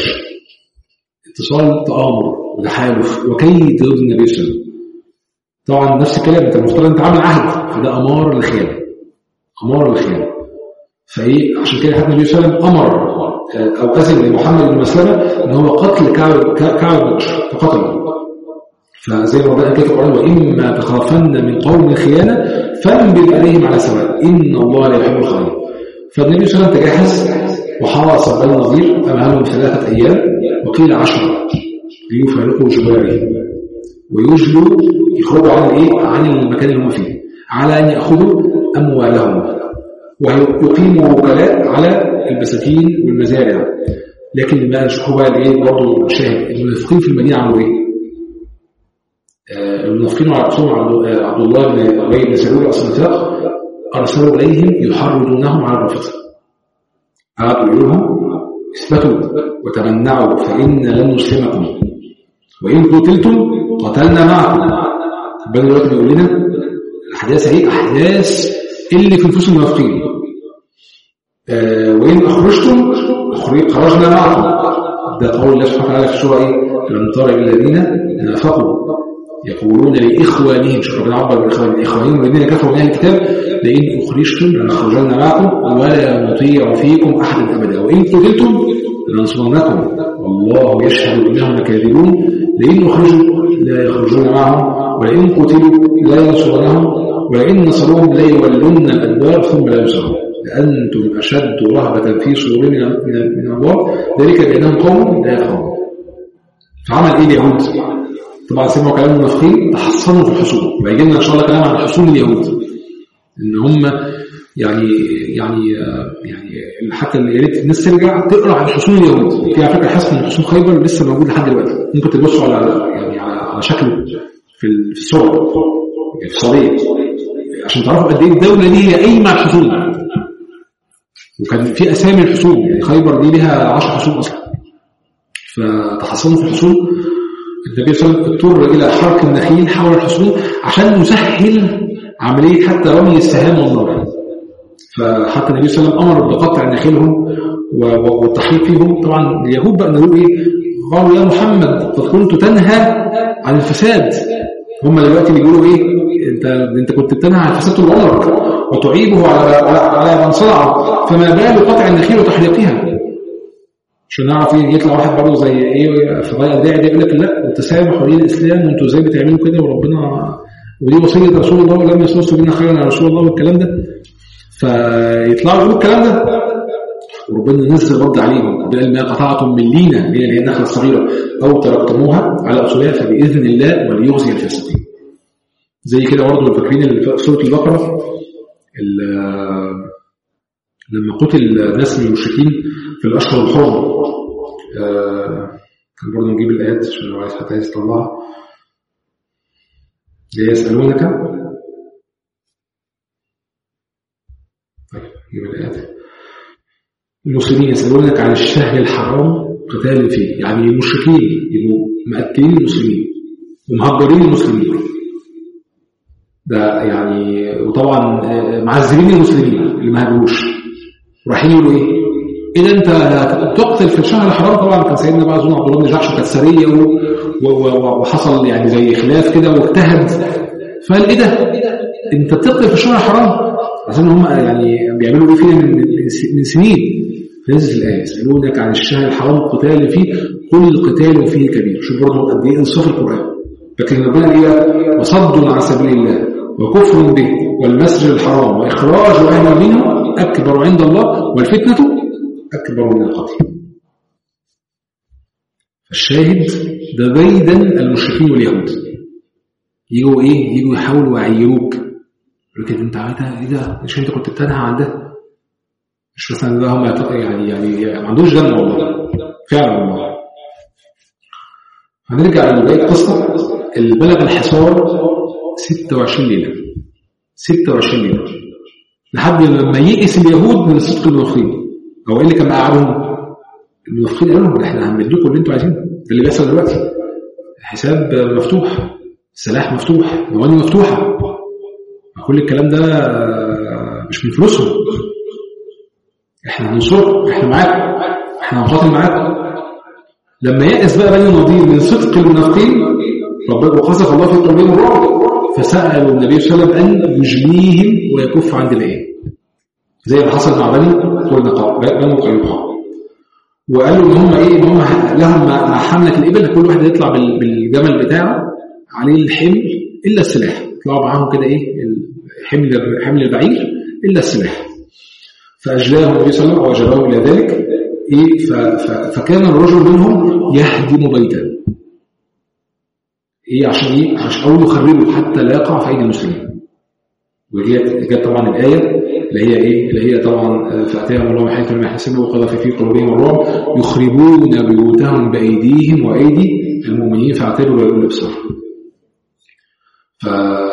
اتصال تآمر وتحالف وكيد ضد النبي صلى الله عليه وسلم طبعا نفس الكلام انت المفترض انت عامل عهد فده امار للخيانه امار للخيانه فايه عشان كده النبي صلى الله عليه وسلم امر او اذن لمحمد بن مسلمه ان هو قتل كعب كعب بن فقتله فزي ما ربنا كده في القران واما تخافن من قوم خيانه فانبذ عليهم على سواء ان الله لا يحب الخائن فالنبي صلى الله عليه وسلم تجهز وحاصر بني النظير امهلهم ثلاثه ايام وقيل عشرة ليفارقوا جبارهم ويجلوا يخرجوا عن الايه عن المكان اللي هم فيه على ان ياخذوا اموالهم ويقيموا وكلاء على البساتين والمزارع لكن ما شوفوا بقى الايه برضه شاهد المنافقين في المدينه عملوا ايه؟ آه، المنافقين على رسول عبد الله بن ابي بن سلول الصنفاق ارسلوا اليهم يحرضونهم على الرفض قعدوا يقولوا لهم اثبتوا وتمنعوا فان لن نسلمكم وان قتلتم قتلنا معكم ربنا دلوقتي بيقول لنا الاحداث اهي احداث اللي في نفوس المنافقين آه وإن أخرجتم خرجنا معكم ده قول الله سبحانه وتعالى في السورة إيه لم تر الذين نافقوا يقولون لإخوانهم شوف ربنا عبر بالإخوان إخوانهم الذين كفروا من أهل الكتاب لئن أخرجتم لنخرجن معكم ولا نطيع فيكم أحدا أبدا وإن قتلتم لننصرنكم والله يشهد إنهم لكاذبون لئن أخرجوا لا يخرجون معهم ولئن قتلوا لا ينصرونهم ولئن نصروهم لا يولون الأدبار ثم لا ينصرون لأنتم أشد رهبة في صدورهم من, من الله ذلك بأنهم قوم لا يفهمون فعمل إيه اليهود؟ طبعا سمعوا كلام المنافقين تحصنوا في الحصول ويجي لنا إن شاء الله كلام عن حصول اليهود إن هم يعني يعني يعني حتى يا ريت الناس ترجع تقرا عن حصول اليهود في على فكره حصن من حصول خيبر لسه موجود لحد دلوقتي ممكن تبصوا على يعني على شكله في الصور في الصليب عشان تعرفوا قد ايه الدوله دي هي قايمه على الحصول وكان في اسامي الحصول يعني خيبر دي ليها 10 حصول اصلا فتحصنوا في الحصول النبي صلى الله عليه وسلم اضطر الى حرق النخيل حول الحصول عشان يسهل عمليه حتى رمي السهام والنار فحتى النبي صلى الله عليه وسلم امر بقطع نخيلهم والتحريق فيهم طبعا اليهود بقى قالوا ايه قالوا يا محمد قد كنت تنهى عن الفساد هم دلوقتي بيقولوا ايه انت انت كنت بتنهى عن الفساد طول عمرك وتعيبه على على, على من صنعه فما بال قطع النخيل وتحريقها عشان نعرف ايه يطلع واحد برضه زي ايه في غايه الداعي ده يقول لك لا التسامح ودين الاسلام وانتوا ازاي بتعملوا كده وربنا ودي وصيه رسول الله ولم يصوصوا بنا خيرا على رسول الله والكلام ده فيطلعوا يقولوا الكلام ده وربنا نزل رد عليهم قال ما قطعتم من لينا اللي هي النخله الصغيره او تركتموها على اصولها فباذن الله وليخزي الفاسقين زي كده برضه فاكرين في سوره البقره لما قتل ناس من المشركين في الاشهر الحرم كان برضه نجيب الايات عشان لو عايز حد عايز يطلعها يسالونك طيب نجيب الايات المسلمين يسألونك عن الشهر الحرام قتال فيه يعني المشركين يبقوا مقتلين المسلمين ومهجرين المسلمين ده يعني وطبعا معذبين المسلمين اللي ما هاجروش ورايحين يقولوا ايه؟ اذا انت تقتل في الشهر الحرام طبعا كان سيدنا بقى اظن عبد الله بن جحش كانت سريه وحصل يعني زي خلاف كده واجتهد فقال ايه ده؟ انت بتقتل في الشهر الحرام عشان هم يعني بيعملوا ايه فينا من, من سنين نزل الآية يسألونك عن الشهر الحرام القتال فيه قل القتال فيه كبير شوف برضه قد ايه انصاف القرآن لكن ربنا ايه وصد عن سبيل الله وكفر به والمسجد الحرام وإخراج أهل منه أكبر عند الله والفتنة أكبر من القتل الشاهد ده بيدا المشركين واليهود يجوا ايه يجوا يحاولوا يعيروك لكن انت ايه ده مش انت كنت بتنهى عن ده مش مثلا ده هم يعني يعني ما عندوش دم والله فعلا والله هنرجع لبداية القصة اللي بلغ الحصار 26 ليلة 26 ليلة لحد لما يئس اليهود من صدق المنافقين هو ايه اللي كان مقعدهم؟ المنافقين قالوا لهم احنا هنمدكم اللي انتوا عايزينه ده اللي بيحصل دلوقتي الحساب مفتوح السلاح مفتوح المواني مفتوحه كل الكلام ده مش من فلوسهم احنا هننصركم احنا معاكم احنا هنقاتل معاكم لما يأس بقى بني النضير من صدق المنافقين ربنا وقذف الله في قلوبهم الرعب فسألوا النبي صلى الله عليه وسلم أن يجليهم ويكف عن دمائهم زي ما حصل مع بني قرنقاع بني قرنقاع وقالوا ان هم ايه ان هم لهم مع حمله الابل كل واحد يطلع بالجمل بتاعه عليه الحمل الا السلاح يطلعوا معاهم كده ايه حمل حمل البعير الا السلاح فاجلاه النبي صلى الله عليه وسلم وجباه الى ذلك ايه فكان الرجل منهم يهدم بيتا ايه عشان ايه عشان او يخربه حتى لا يقع في ايدي المسلمين وجت جت طبعا الايه اللي هي ايه اللي هي طبعا فاتاهم الله حيث ما يحسبوا وقذف في قلوبهم الرعب يخربون بيوتهم بايديهم وايدي المؤمنين فاعتبروا يقول الابصار ف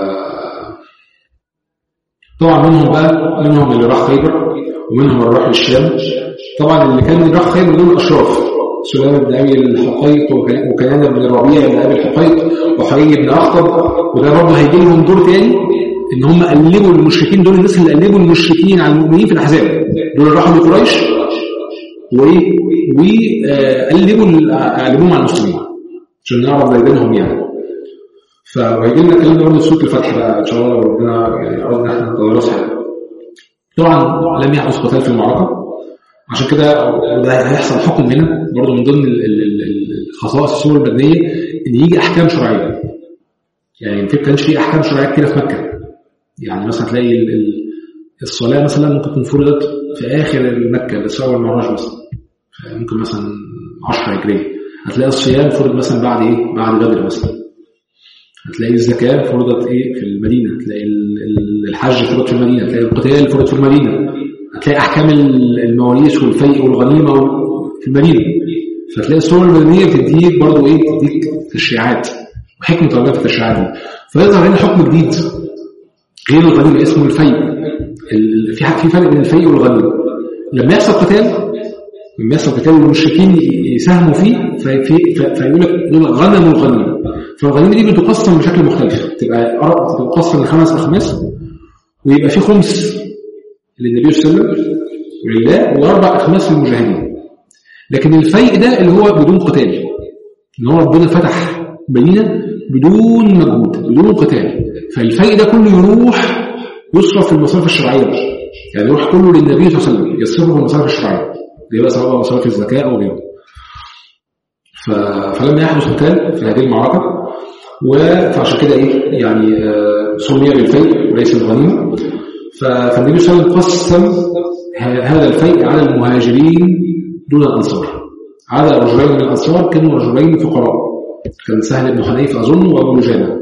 طبعا منهم بقى منهم اللي راح خيبر ومنهم اللي راح الشام طبعا اللي كان راح خيبر دول اشراف سليمان بن ابي الحقيق وكنان بن الربيع بن ابي الحقيق وحيي بن اخطب وده برضه هيجي لهم دور تاني ان هم قلبوا المشركين دول الناس اللي قلبوا المشركين على المؤمنين في الاحزاب دول اللي راحوا لقريش وايه وقلبوا قلبوهم على المسلمين عشان نعرف زي بينهم يعني فهيجي لنا الكلام ده برضه في سوره الفتح بقى ان شاء الله لو ربنا يعني اردنا احنا ندرسها طبعا لم يحدث قتال في المعركه عشان كده ده هيحصل حكم هنا برضه من ضمن الخصائص السور المدنيه ان يجي احكام شرعيه يعني ما كانش في احكام شرعيه كده في مكه يعني مثلا تلاقي الصلاه مثلا ممكن تكون فرضت في اخر مكه بس اول معراج مثلا ممكن مثلا 10 هجريه هتلاقي الصيام فرض مثلا بعد ايه بعد بدر مثلا هتلاقي الزكاه فرضت ايه في المدينه هتلاقي الحج فرض في المدينه هتلاقي القتال فرض في المدينه هتلاقي احكام المواريث والفيء والغنيمه في المدينه فتلاقي الصور المدنيه بتديك برضه ايه بتديك تشريعات وحكمه ربنا في التشريعات دي فيظهر هنا حكم جديد غير الغنيمه اسمه الفيء في في فرق بين الفيء والغنيمه لما يحصل قتال لما يحصل قتال والمشركين يساهموا فيه في فيقول لك غنموا الغنيمه فالغنيمه دي بتقسم بشكل مختلف تبقى تقسم لخمس اخماس ويبقى في خمس للنبي صلى الله عليه وسلم ولله واربع اخماس للمجاهدين لكن الفيء ده اللي هو بدون قتال ان هو ربنا فتح مدينه بدون مجهود بدون قتال فالفيء ده كله يروح يصرف في المصارف الشرعيه يعني يروح كله للنبي صلى الله عليه وسلم يصرفه في المصارف الشرعيه اللي بقى سواء مصارف الزكاه او غيره فلما يحدث قتال في هذه المعركه فعشان كده ايه يعني سمي بالفيء وليس الغنيمه فالنبي صلى الله عليه وسلم قسم هذا الفيء على المهاجرين دون الانصار على رجلين من الانصار كانوا رجلين فقراء كان سهل بن حنيفه اظن وابو لجانه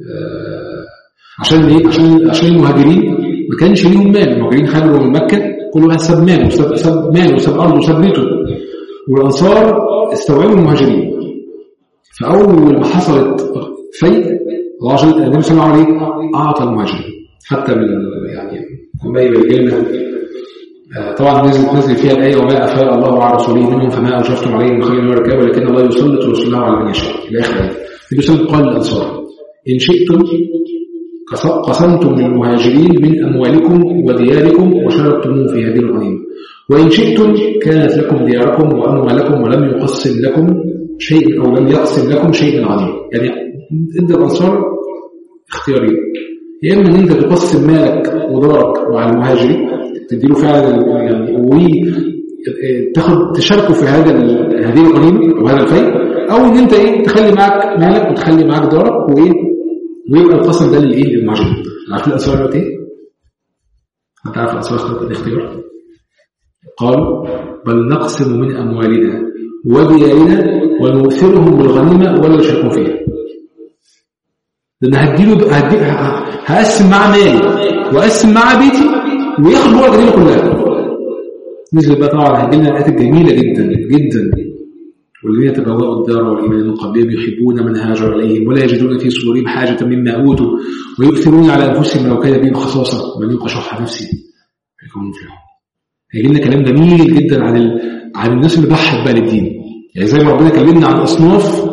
عشان ايه عشان عشان المهاجرين ما كانش ليهم مال المهاجرين خرجوا من مكه كل واحد ساب ماله ساب ساب ماله ساب ارضه ساب بيته والانصار استوعبوا المهاجرين فاول ما حصلت فيء الله عز وجل النبي صلى الله عليه وسلم اعطى المهاجرين حتى من يعني ما يبين طبعا نزل نزل فيها الايه وما افاء الله على رسوله منهم فما اوجفتم عليه من خير وركاب ولكن الله يسلط رسوله على من يشاء الى اخر الايه النبي صلى الله عليه وسلم قال للانصار ان شئتم قسمتم للمهاجرين من اموالكم ودياركم وشاركتموه في هذه الغنيمه وان شئتم كانت لكم دياركم واموالكم ولم يقسم لكم شيء او لم يقسم لكم شيء غنيم يعني ادى الانصار اختيارين يا اما ان انت تقسم مالك ودارك مع المهاجرين تديله فعلا يعني وتاخد تشاركه في هذا هذه الغنيمه وهذا الفيء او ان انت ايه تخلي معاك مالك وتخلي معاك دارك وايه ويبقى القسم ده للايه للمهاجرين عارف الانصار دلوقتي ايه؟ انت عارف الانصار اختارت الاختيار قالوا بل نقسم من اموالنا وديارنا ونؤثرهم بالغنيمه ولا يشاركون فيها ده انا هديله هدي هقسم معاه مالي واقسم معاه بيتي وياخد هو الغنيمه كلها نزل بقى طبعا هدينا الايات الجميله جدا جدا والذين تبوأوا الدار والإيمان من قبلهم يحبون من هاجر إليهم ولا يجدون في صدورهم حاجة مما أوتوا ويؤثرون على أنفسهم لو كان بهم خصاصة ومن يوق شح نفسه فيكون مفلحون هيجي لنا كلام جميل جدا عن عن الناس اللي ضحت بقى للدين يعني زي ما ربنا كلمنا عن اصناف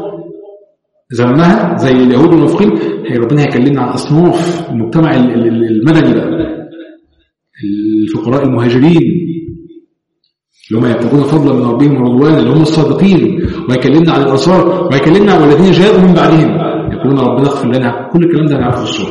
زمنها زي اليهود والمنافقين هي ربنا هيكلمنا عن اصناف المجتمع المدني بقى الفقراء المهاجرين اللي هم يبتغون فضلا من ربهم ورضوانا اللي هم الصادقين ويكلمنا عن الانصار ويكلمنا عن الذين جاءوا من بعدهم يقولون ربنا اغفر لنا كل الكلام ده هنعرفه في السوره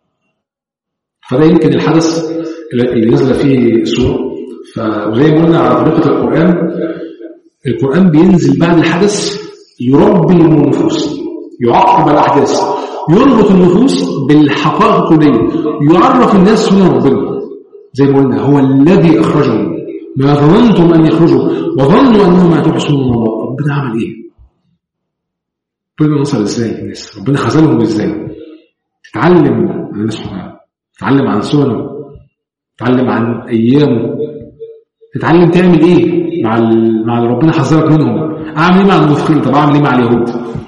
فده يمكن الحدث اللي نزل فيه السوره فزي ما قلنا على طريقه القران القران بينزل بعد الحدث يربي النفوس يعقب الاحداث يربط النفوس بالحقائق الكليه يعرف الناس سنن ربنا زي ما قلنا هو الذي اخرجهم ما ظننتم ان يخرجوا وظنوا انهم ما تحسنون الله ربنا عمل ايه ربنا نصر ازاي الناس ربنا خذلهم ازاي تتعلم عن الناس سبحانه تتعلم عن سننه تتعلم عن ايامه تتعلم تعمل ايه مع مع اللي ربنا حذرك منهم اعمل ايه مع المنافقين طب اعمل ايه مع اليهود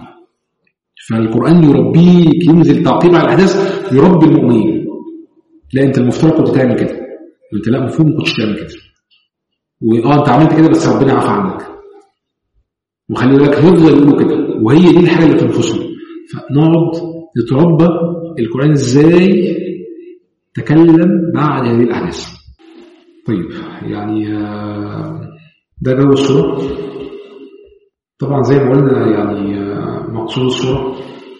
فالقران يربيك ينزل تعقيب على الاحداث يربي المؤمنين لا انت المفترض كنت تعمل كده انت لا المفروض ما كنتش تعمل كده واه انت عملت كده بس ربنا عفى عنك وخلي بالك هيفضل يقولوا كده وهي دي الحاجه اللي تنفسهم فنقعد نتربى القران ازاي تكلم بعد هذه الاحداث طيب يعني ده جو الصوره طبعا زي ما قلنا يعني مقصود الصوره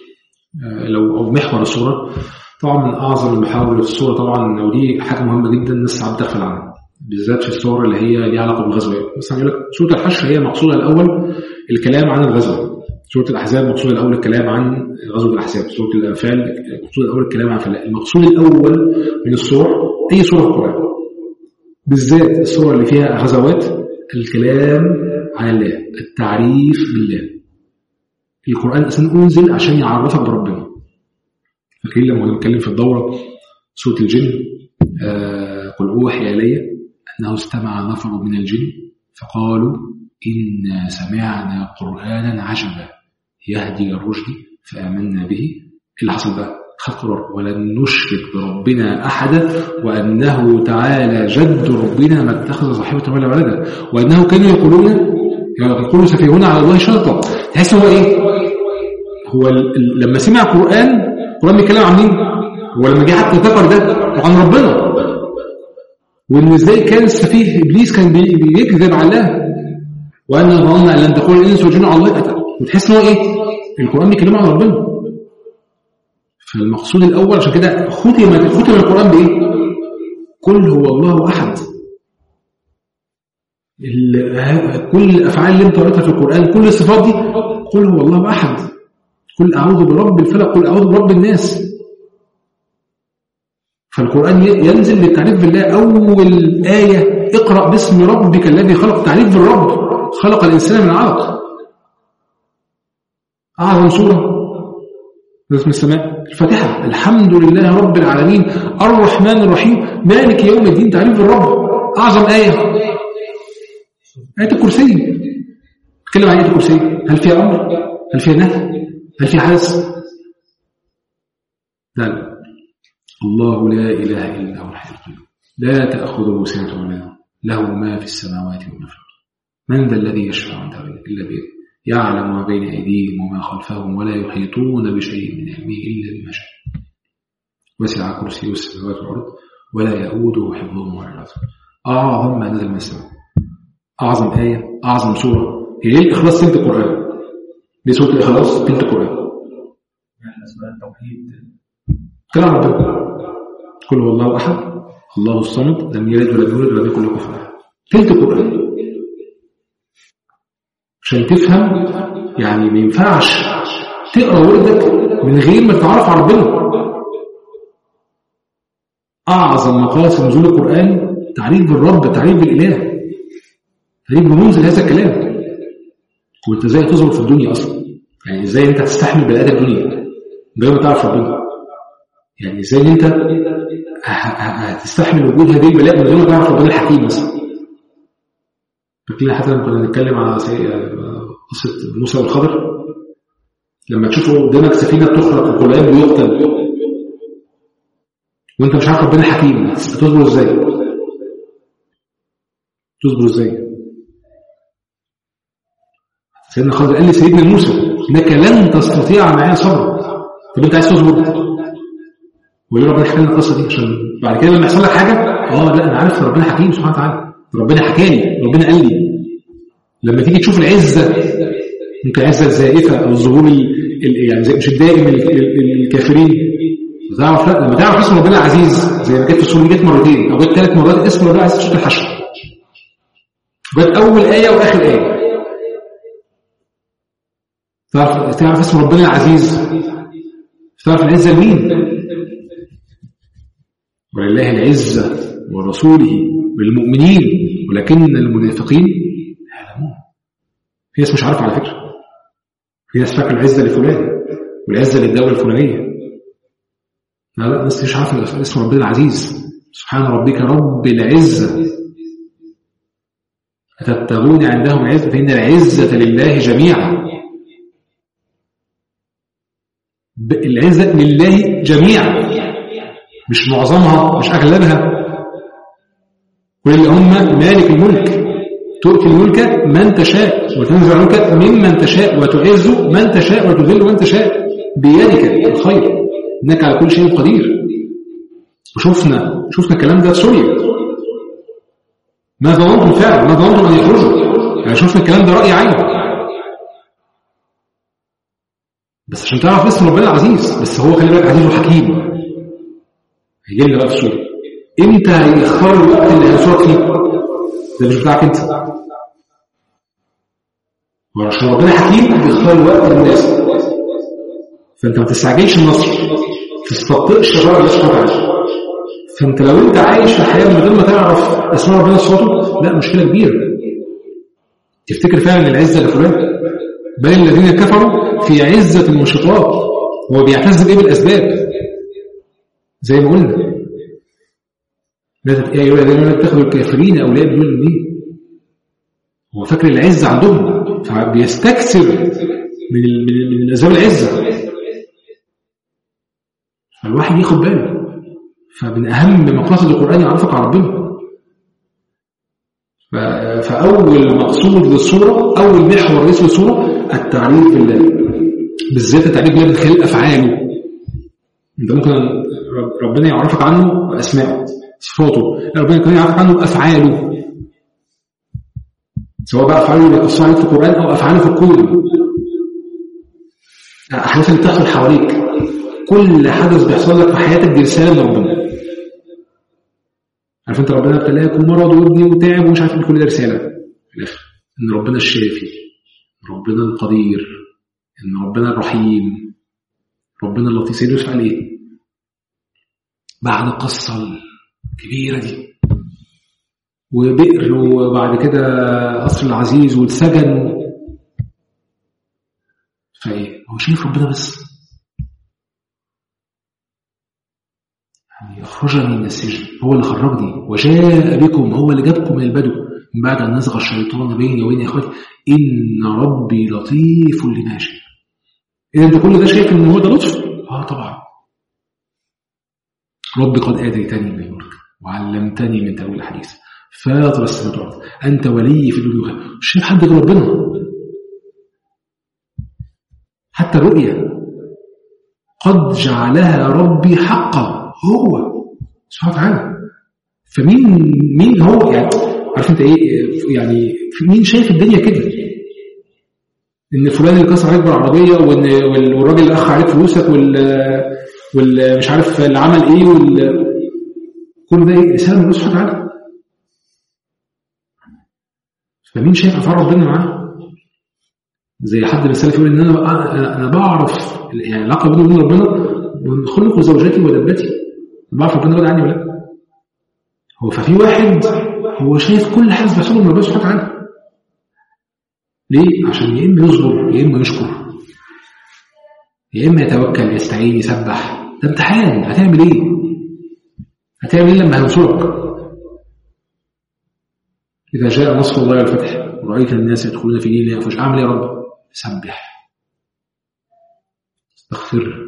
لو او محور الصوره طبعا من اعظم المحاور اللي في الصوره طبعا ودي حاجه مهمه جدا الناس ساعات بتغفل عنها بالذات في الصور اللي هي ليها علاقه بالغزوه مثلا يقول لك سوره الحشر هي مقصودها الاول الكلام عن الغزوه سوره الاحزاب مقصودها الاول الكلام عن غزوه الاحزاب سوره الانفال مقصودها الاول الكلام عن فلاح المقصود الاول من الصور اي سوره في القران بالذات الصور اللي فيها غزوات الكلام عن الله التعريف بالله القران اصلا انزل عشان يعرفك بربنا فاكرين لما كنا بنتكلم في الدوره سوره الجن آه قل اوحي الي أنه استمع نفر من الجن فقالوا إنا سمعنا قرآنا عجبا يهدي الرشد فآمنا به اللي حصل بقى خد قرار ولن نشرك بربنا أحدا وأنه تعالى جد ربنا ما اتخذ صاحبة ولا ولدا وأنه كانوا يقولون يقولون سفيهون على الله شرطا تحس هو إيه؟ هو لما سمع قرآن القرآن بيتكلم عن مين؟ هو لما جه حتى ذكر ده عن ربنا وان ازاي كان السفيه ابليس كان بيكذب على الله وان ظننا ان لن تقول الانس والجن على الله وتحس ان هو ايه القران بيكلمه عن ربنا فالمقصود الاول عشان كده ختم ختم القران بايه قل هو الله احد كل الافعال اللي انت قريتها في القران كل الصفات دي قل هو الله احد قل اعوذ برب الفلق قل اعوذ برب الناس فالقرآن ينزل بالتعريف بالله أول آية اقرأ باسم ربك الذي خلق تعريف بالرب خلق الإنسان من علق أعظم سورة باسم السماء الفاتحة الحمد لله رب العالمين الرحمن الرحيم مالك يوم الدين تعريف بالرب أعظم آية آية الكرسي تكلم عن آية الكرسي هل فيها أمر هل فيها نهي هل فيها حدث لا لا الله لا إله إلا هو الحي القيوم لا تأخذه سنة ولا نوم له ما في السماوات وما في الأرض من ذا الذي يشفع عنده إلا بإذنه يعلم ما بين أيديهم وما خلفهم ولا يحيطون بشيء من علمه إلا بما شاء وسع كرسيه السماوات والأرض ولا يؤوده حفظهما ولا العظيم أعظم ما نزل من السماء أعظم آية أعظم سورة هي ليه الإخلاص سنة القرآن دي سورة الإخلاص سنة القرآن يعني اسمها التوحيد كلام ربنا قل هو الله احد الله الصمد لم يلد ولم يولد ولم يكن له كفوا احد تلت القران عشان تفهم يعني ما ينفعش تقرا وردك من غير ما تتعرف على ربنا اعظم مقاصد نزول القران تعريف بالرب تعريف بالاله تعريف بمنزل هذا الكلام وانت ازاي تظهر في الدنيا اصلا يعني ازاي انت تستحمل بني ادم الدنيا من غير ما تعرف ربنا يعني ازاي انت هتستحمل وجود هذه البلاء من غير ما تعرف ربنا الحكيم مثلا فاكرين حتى لما كنا بنتكلم على قصه موسى والخضر لما تشوفوا قدامك سفينه بتخرق وقرآن بيقتل وانت مش عارف ربنا الحكيم هتصبر ازاي؟ تصبر ازاي؟ سيدنا خضر قال لسيدنا موسى انك لن تستطيع معي صبرا طب انت عايز تصبر وليه ربنا حكى لنا القصه دي عشان بعد كده لما يحصل لك حاجه اه لا انا عارف ربنا حكيم سبحانه وتعالى ربنا حكى لي ربنا قال لي لما تيجي تشوف العزه ممكن العزه الزائفه او الظهور ال- ال- يعني زي مش الدائم ال- ال- الكافرين تعرف لا لما تعرف اسم ربنا العزيز زي ما جت في السوره دي جت مرتين او جت ثلاث مرات اسم ربنا العزيز في سوره الحشر جت اول ايه واخر ايه تعرف تعرف اسم ربنا العزيز تعرف العزه لمين ولله العزه ورسوله والمؤمنين ولكن المنافقين لا يعلمون في ناس مش عارفه على فكره في ناس فاكره العزه لفلان والعزه للدوله الفلانيه لا لا الناس مش عارفه اسم ربنا العزيز سبحان ربك رب العزه أتبتغون عندهم العزة فإن العزة لله جميعا ب- العزة لله جميعا مش معظمها مش أغلبها قل اللهم مالك الملك تؤتي الملك من تشاء وتنزع الملك ممن تشاء وتعز من تشاء وتذل من تشاء بيدك الخير انك على كل شيء قدير وشفنا شفنا الكلام ده في سوريا ما ظننتم فعلا ما ظننتم ان يخرجوا يعني شفنا الكلام ده راي عين بس عشان تعرف اسم ربنا العزيز بس هو خلي بالك عزيز وحكيم هيجي لنا بقى في السورة امتى هيختار الوقت اللي هينصرك فيه ده مش بتاعك انت وعشان ربنا حكيم بيختار الوقت للناس فانت ما تستعجلش النصر ما تستبطئش الرأي الله سبحانه وتعالى فانت لو انت عايش في الحياه من غير ما تعرف اسماء ربنا صفاته لا مشكله كبيره تفتكر فعلا العزه لفلان بل الذين كفروا في عزه وشقاق هو بيعتز بايه بالاسباب زي ما قلنا لا تت... يا ايها الذين لا تتخذوا الكافرين اولياء بدون المؤمنين هو فاكر العزه عندهم فبيستكثر من ال... من من اسباب العزه فالواحد ياخد باله فمن أهم مقاصد القرآن يعرفك على ربنا ف- فأول مقصود للصورة أول محور رئيس للصورة التعريف بالله بالذات التعريف بالله من خلال أفعاله أنت ممكن رب- ربنا يعرفك عنه بأسمائه صفاته لا، ربنا كمان يعرفك عنه بأفعاله سواء بقى أفعاله اللي بيقصها عليك في القرآن أو أفعاله في الكون أحداث اللي بتحصل حواليك كل حدث بيحصل لك في حياتك دي رسالة من ربنا عارف انت ربنا ابتلاك ومرض وابني وتعب ومش عارف إيه، كل ده رساله في الاخر ان ربنا الشافي ربنا القدير ان ربنا الرحيم ربنا اللطيف سيدنا يوسف قال ايه بعد القصه الكبيره دي وبئر وبعد كده قصر العزيز واتسجن فايه هو شايف ربنا بس يعني أخرجني من السجن هو اللي خرجني وجاء بكم هو اللي جابكم من البدو من بعد أن نزغ الشيطان بيني وبين إخوتي إن ربي لطيف لما يشاء إذا أنت كل ده شايف إن هو ده لطف؟ آه طبعا ربي قد آتيتني من الملك وعلمتني من تأويل الحديث فاطر السماوات والأرض أنت ولي في الدنيا والآخرة مش شايف حد غير ربنا حتى الرؤيا قد جعلها ربي حقا هو سبحانه وتعالى فمين مين هو يعني عارف انت ايه يعني في مين شايف الدنيا كده ان فلان اللي كسر عليك بالعربيه وان وال- والراجل اللي اخر عليك فلوسك وال وال مش عارف اللي عمل ايه وال كل ده ايه رساله من الله سبحانه وتعالى فمين شايف افعال ربنا معاه زي حد مثال يقول ان انا انا أنا بعرف يعني العلاقه بيني وبين ربنا من خلق زوجتي ودبتي بعرف ربنا راضي عني ولا لا هو ففي واحد هو شايف كل حاجه بيحصل من ربنا سبحانه وتعالى ليه؟ عشان يا اما يصبر يا اما يشكر يا اما يتوكل يستعين يسبح ده امتحان هتعمل ايه؟ هتعمل ايه لما هينصرك؟ إذا جاء نصر الله والفتح ورأيت الناس يدخلون في دين الله أفواجا أعمل إيه يا رب؟ سبح استغفر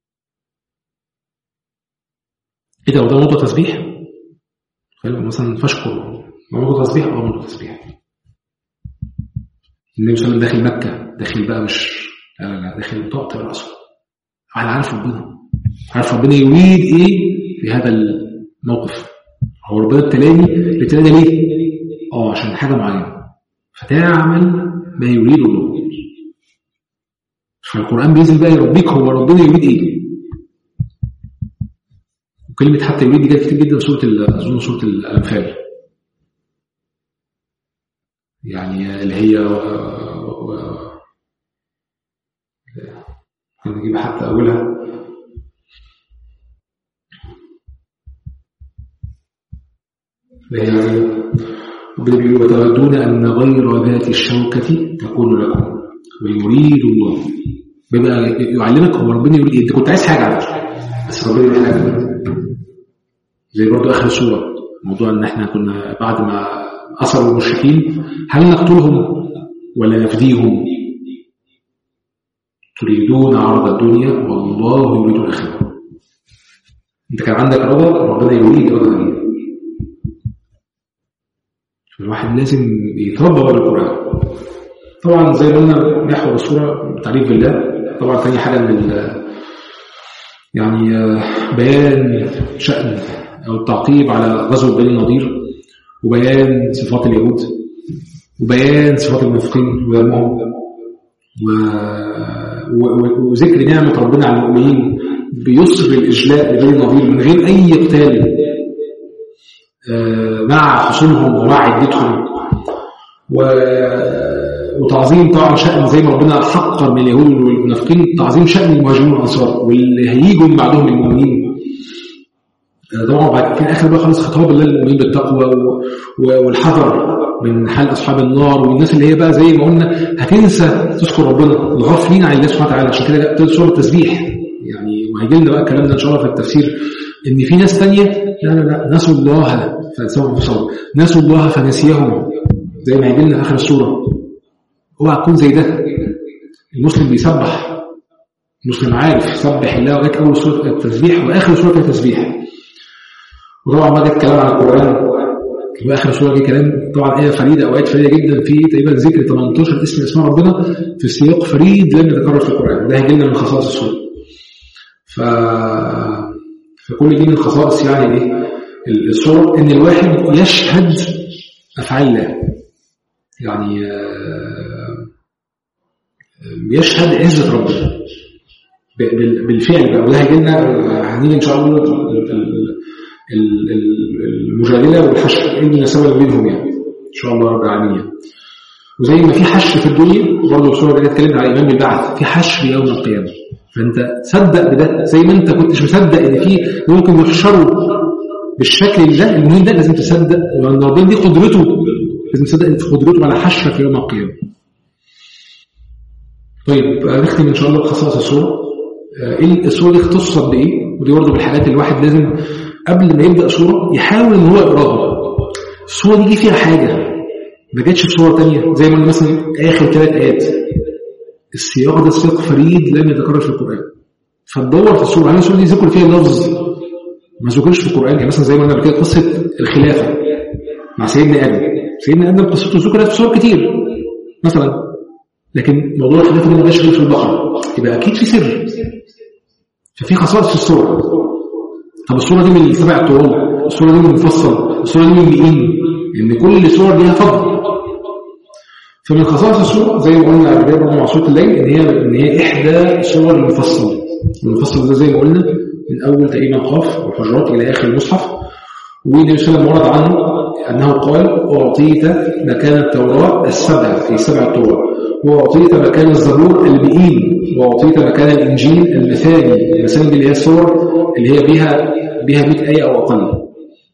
إيه ده وده موضوع تسبيح؟ خلي مثلا فاشكر موضوع تسبيح أو موضوع تسبيح النبي صلى الله عليه وسلم داخل مكة داخل بقى مش لا لا لا داخل طاقة رأسه أنا عارف ربنا عارف ربنا يريد إيه في هذا الموقف هو ربنا ابتلاني ابتلاني ليه؟ اه عشان حاجة معينة فتعمل ما يريد الله فالقرآن بينزل بقى يربيك هو ربنا يريد ايه وكلمة حتى يريد دي جت كتير جدا في سورة ال- أظن سورة الأنفال يعني اللي هي و- و- نجيب حتى أولها اللي هي ربنا بيقول وتودون أن غير ذات الشوكة تكون لكم ويريد الله بيبقى يعلمك هو ربنا يريد إيه؟ انت كنت عايز حاجه على فكره بس ربنا يريد حاجه زي برضو اخر سوره موضوع ان احنا كنا بعد ما اثروا المشركين هل نقتلهم ولا نفديهم تريدون عرض الدنيا والله يريد الاخره انت كان عندك رضا ربنا يريد رضا الدنيا الواحد لازم يتربى بالقران طبعا زي ما قلنا محور الصوره تعريف بالله طبعا تاني حاجه من ال- يعني آه، بيان شأن او التعقيب على غزو بني النضير وبيان صفات اليهود وبيان صفات المنافقين وذمهم و... و... و- وذكر نعمة ربنا على المؤمنين بيصر الإجلاء لبني النضير من غير أي قتال آه، مع خصومهم ومع عدتهم و... وتعظيم طبعا شأن زي ما ربنا حقر من اليهود والمنافقين تعظيم شأن المهاجرين والأنصار واللي هيجوا من بعدهم المؤمنين آه، طبعا بعد في الاخر بقى خلاص خطاب الله للمؤمنين بالتقوى و- و- والحذر من حال اصحاب النار والناس اللي هي بقى زي ما قلنا هتنسى تذكر ربنا الغافلين عن الله سبحانه وتعالى عشان كده جاءت سوره التسبيح يعني وهيجي لنا بقى الكلام ده ان شاء الله في التفسير ان في ناس تانية لا لا لا نسوا الله فنسوهم انفسهم نسوا الله فنسيهم زي ما هيجي لنا في اخر السوره اوعى تكون زي ده المسلم بيسبح المسلم عارف يسبح الله لغايه اول سوره التسبيح واخر سوره التسبيح وطبعا ما جت كلام عن القران واخر سوره جه كلام طبعا ايه فريده او ايات فريده جدا في تقريبا ذكر 18 اسم اسماء ربنا في سياق فريد لم يتكرر في القران ده هيجي لنا من خصائص السوره ف فكل دي من خصائص يعني ايه الصور ان الواحد يشهد افعال الله يعني آه، يشهد عزه ربنا ب- بال- بالفعل بقى وده هيجي لنا هنيجي ان شاء الله ال- ال- ال- ال- المجادله والحشر ايه المناسبه بينهم يعني ان شاء الله رب العالمين يعني. وزي ما في حشر في الدنيا برضه السوره اللي اتكلمت على الايمان بالبعث في حشر يوم القيامه فانت تصدق بده زي ما انت كنتش مصدق ان في ممكن يحشروا بالشكل ده المهم ده لازم تصدق وان ربنا دي قدرته لازم تصدق ان في قدرته على حشرك يوم القيامه طيب آه، نختم ان شاء الله بخصائص الصوره آه، ايه الصوره دي اختصت بايه ودي برضه بالحاجات اللي الواحد لازم قبل ما يبدا صوره يحاول ان هو يقراها الصوره دي جه فيها حاجه ما جاتش في صوره تانية زي ما قلنا مثلا اخر ثلاث ايات السياق ده سياق فريد لم يتكرر في القران فتدور في الصوره هل الصوره دي ذكر فيها لفظ ما ذكرش في القران يعني مثلا زي ما قلنا قبل كده قصه الخلافه مع سيدنا ادم سيدنا ادم قصته ذكرت في صور كتير مثلا لكن موضوع الخلافه ده ما جاش غير في البقره يبقى اكيد في سر ففي خصائص في الصوره طب الصوره دي من السبع الطوال الصوره دي من المفصل الصوره دي من المئين لان كل صور ليها فضل فمن خصائص الصوره زي ما قلنا قبل كده برضه مع صوت الليل ان هي ان هي احدى صور المفصل المفصل ده زي ما قلنا من اول تقريبا قاف والحجرات الى اخر المصحف والنبي صلى الله عليه وسلم ورد عنه انه قال اعطيت مكان التوراه السبع في سبع التوراه واعطيت مكان الزبور المئين واعطيت مكان الانجيل المثاني المثاني دي اللي هي الصور اللي هي بها بها 100 ايه او اقل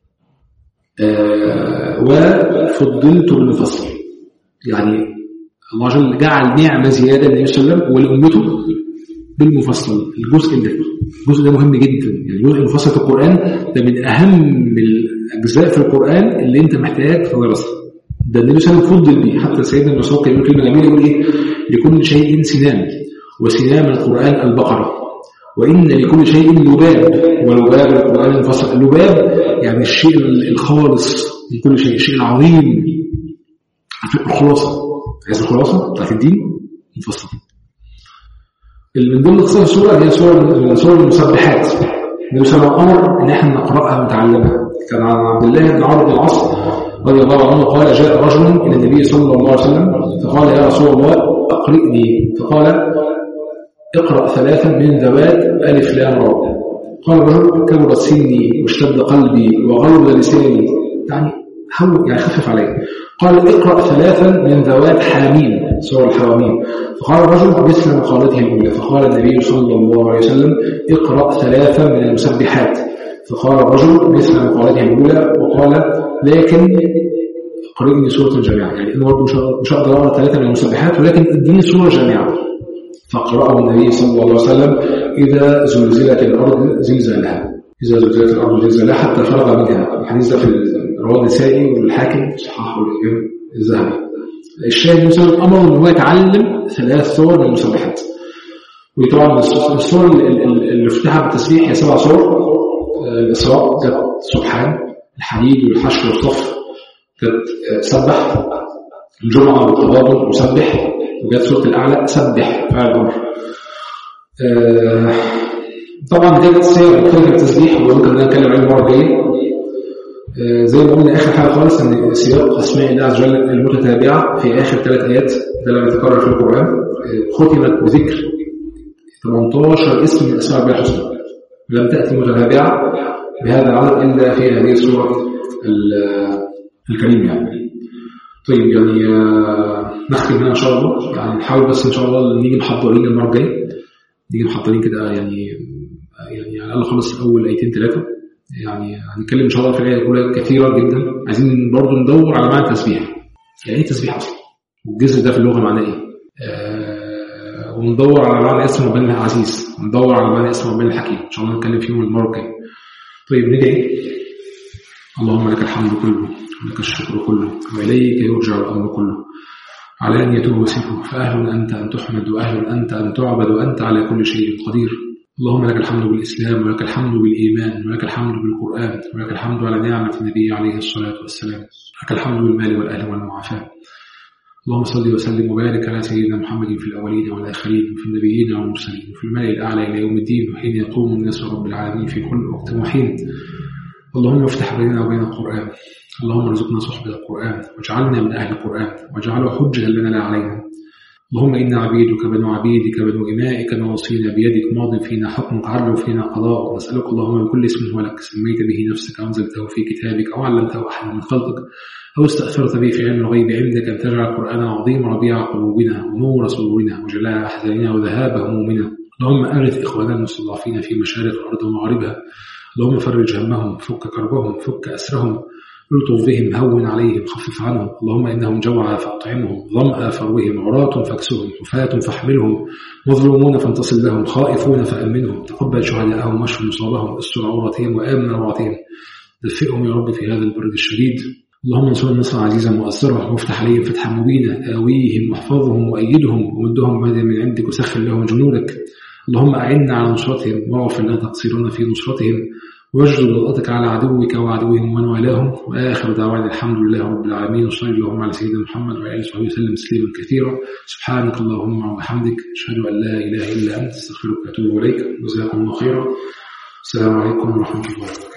آه وفضلت بالمفصل يعني الله عز وجل جعل نعمه زياده للنبي صلى الله عليه وسلم ولامته بالمفصل الجزء ده الجزء ده مهم جدا يعني الجزء المفصل في القران ده من اهم الاجزاء في القران اللي انت محتاج تدرسها ده النبي صلى الله عليه وسلم فضل بيه حتى سيدنا ابن مسعود كان يقول كلمه جميله يقول ايه لكل شيء سنام وسنام القران البقره وان لكل شيء لباب ولباب القران المفصل اللباب يعني الشيء الخالص من كل شيء الشيء العظيم الخلاصه عايز الخلاصة بتاعت الدين مفصل من ضمن قصص السورة هي سورة سورة المسبحات النبي صلى الله عليه وسلم أمر إن احنا نقرأها ونتعلمها كان عن عبد الله بن عمرو بن العاص رضي الله عنه قال جاء رجل إلى النبي صلى الله عليه وسلم فقال يا رسول الله أقرئني فقال اقرأ ثلاثا من ذوات ألف لام را قال الرجل كبرت سني واشتد قلبي وغلظ لساني يعني هو يعني خفف عليه قال اقرأ ثلاثا من ذوات حاميم سورة الحواميم فقال الرجل مثل مقالته الأولى فقال النبي صلى الله عليه وسلم اقرأ ثلاثا من المسبحات فقال الرجل مثل مقالته الأولى وقال لكن قرئني سورة جامعة يعني أنا برضه مش هقدر أقرأ ثلاثة من المسبحات ولكن اديني سورة جامعة فقرأه النبي صلى الله عليه وسلم إذا زلزلت الأرض زلزالها إذا زلزلت الأرض زلزالها حتى فرغ منها الحديث ده في رواه النسائي والحاكم صححه الإمام الذهبي الشاهد مثلا أمر إن هو يتعلم ثلاث صور من المسبحات وطبعا الصور اللي افتتحها بالتسبيح هي سبع صور الإسراء كانت سبحان الحديد والحشر والصف كانت سبح الجمعة والتغابن مسبح وجات سورة الأعلى سبح فعل الأمر طبعا كانت سير مختلفة التسبيح وممكن نتكلم عنه المرة الجاية زي ما قلنا آخر حاجة خالص إن سياق أسماء الله عز وجل المتتابعة في آخر ثلاث آيات ده لما يتكرر في القرآن ختمت بذكر 18 اسم من أسماء الله الحسنى لم تأتي متتابعة بهذا العدد إلا في هذه السورة الكريمة يعني طيب يعني نختم هنا إن شاء الله يعني نحاول بس إن شاء الله نيجي محضرين المرة الجاية نيجي محضرين كده يعني يعني على الأقل خلص أول آيتين ثلاثة يعني هنتكلم إن شاء الله في الآية الأولى كثيرا جدا عايزين برضه ندور على معنى التسبيح يعني إيه تسبيح أصلا والجزء ده في اللغة معناه إيه آه وندور على معنى اسم ربنا العزيز وندور على معنى اسم ربنا الحكيم إن شاء الله نتكلم فيهم المرة الجاية طيب ندعي اللهم لك الحمد كله ولك الشكر كله وإليك يرجع الأمر كله علانيته وسره فأهل أنت أن تحمد وأهل أنت أن تعبد وأنت على كل شيء قدير اللهم لك الحمد بالإسلام ولك الحمد بالإيمان ولك الحمد بالقرآن ولك الحمد على نعمة النبي عليه الصلاة والسلام لك الحمد بالمال والأهل والمعافاة اللهم صل وسلم وبارك على سيدنا محمد في الأولين والآخرين وفي النبيين والمرسلين وفي الملأ الأعلى إلى يوم الدين وحين يقوم الناس رب العالمين في كل وقت وحين اللهم افتح بيننا وبين القرآن اللهم ارزقنا صحبة القرآن واجعلنا من أهل القرآن واجعله حجة لنا لا علينا اللهم إنا عبيدك بنو عبيدك بنو إمائك نواصينا بيدك ماض فينا حكمك عدل فينا قضاء نسألك اللهم بكل اسم هو لك سميت به نفسك أنزلته في كتابك أو علمته أحد من خلقك أو استأثرت به في علم الغيب عندك أن تجعل القرآن العظيم ربيع قلوبنا ونور صدورنا وجلاء أحزاننا وذهاب همومنا اللهم أغث إخواننا المستضعفين في مشارق الأرض ومغاربها اللهم فرج همهم فك كربهم فك أسرهم الطف بهم هون عليهم خفف عنهم اللهم إنهم جوعى فأطعمهم ظمأ فروهم عراة فاكسهم حفاة فاحملهم مظلومون فانتصر لهم خائفون فأمنهم تقبل شهداءهم واشف مصابهم استر عوراتهم وآمن روعاتهم دفئهم يا رب في هذا البرد الشديد اللهم انصر النصر عزيزا مؤثرا وافتح عليهم فتحا مبينا آويهم واحفظهم وأيدهم ومدهم مدى من عندك وسخر لهم جنودك اللهم أعنا على نصرتهم واغفر لنا تقصيرنا في نصرتهم واجلب وضعتك على عدوك وعدوهم ومن والاهم واخر دعوانا الحمد لله رب العالمين وصلى اللهم على سيدنا محمد وعلى اله وصحبه وسلم تسليما كثيرا سبحانك اللهم وبحمدك اشهد ان لا اله الا انت استغفرك واتوب اليك جزاكم الله خيرا السلام عليكم ورحمه الله وبركاته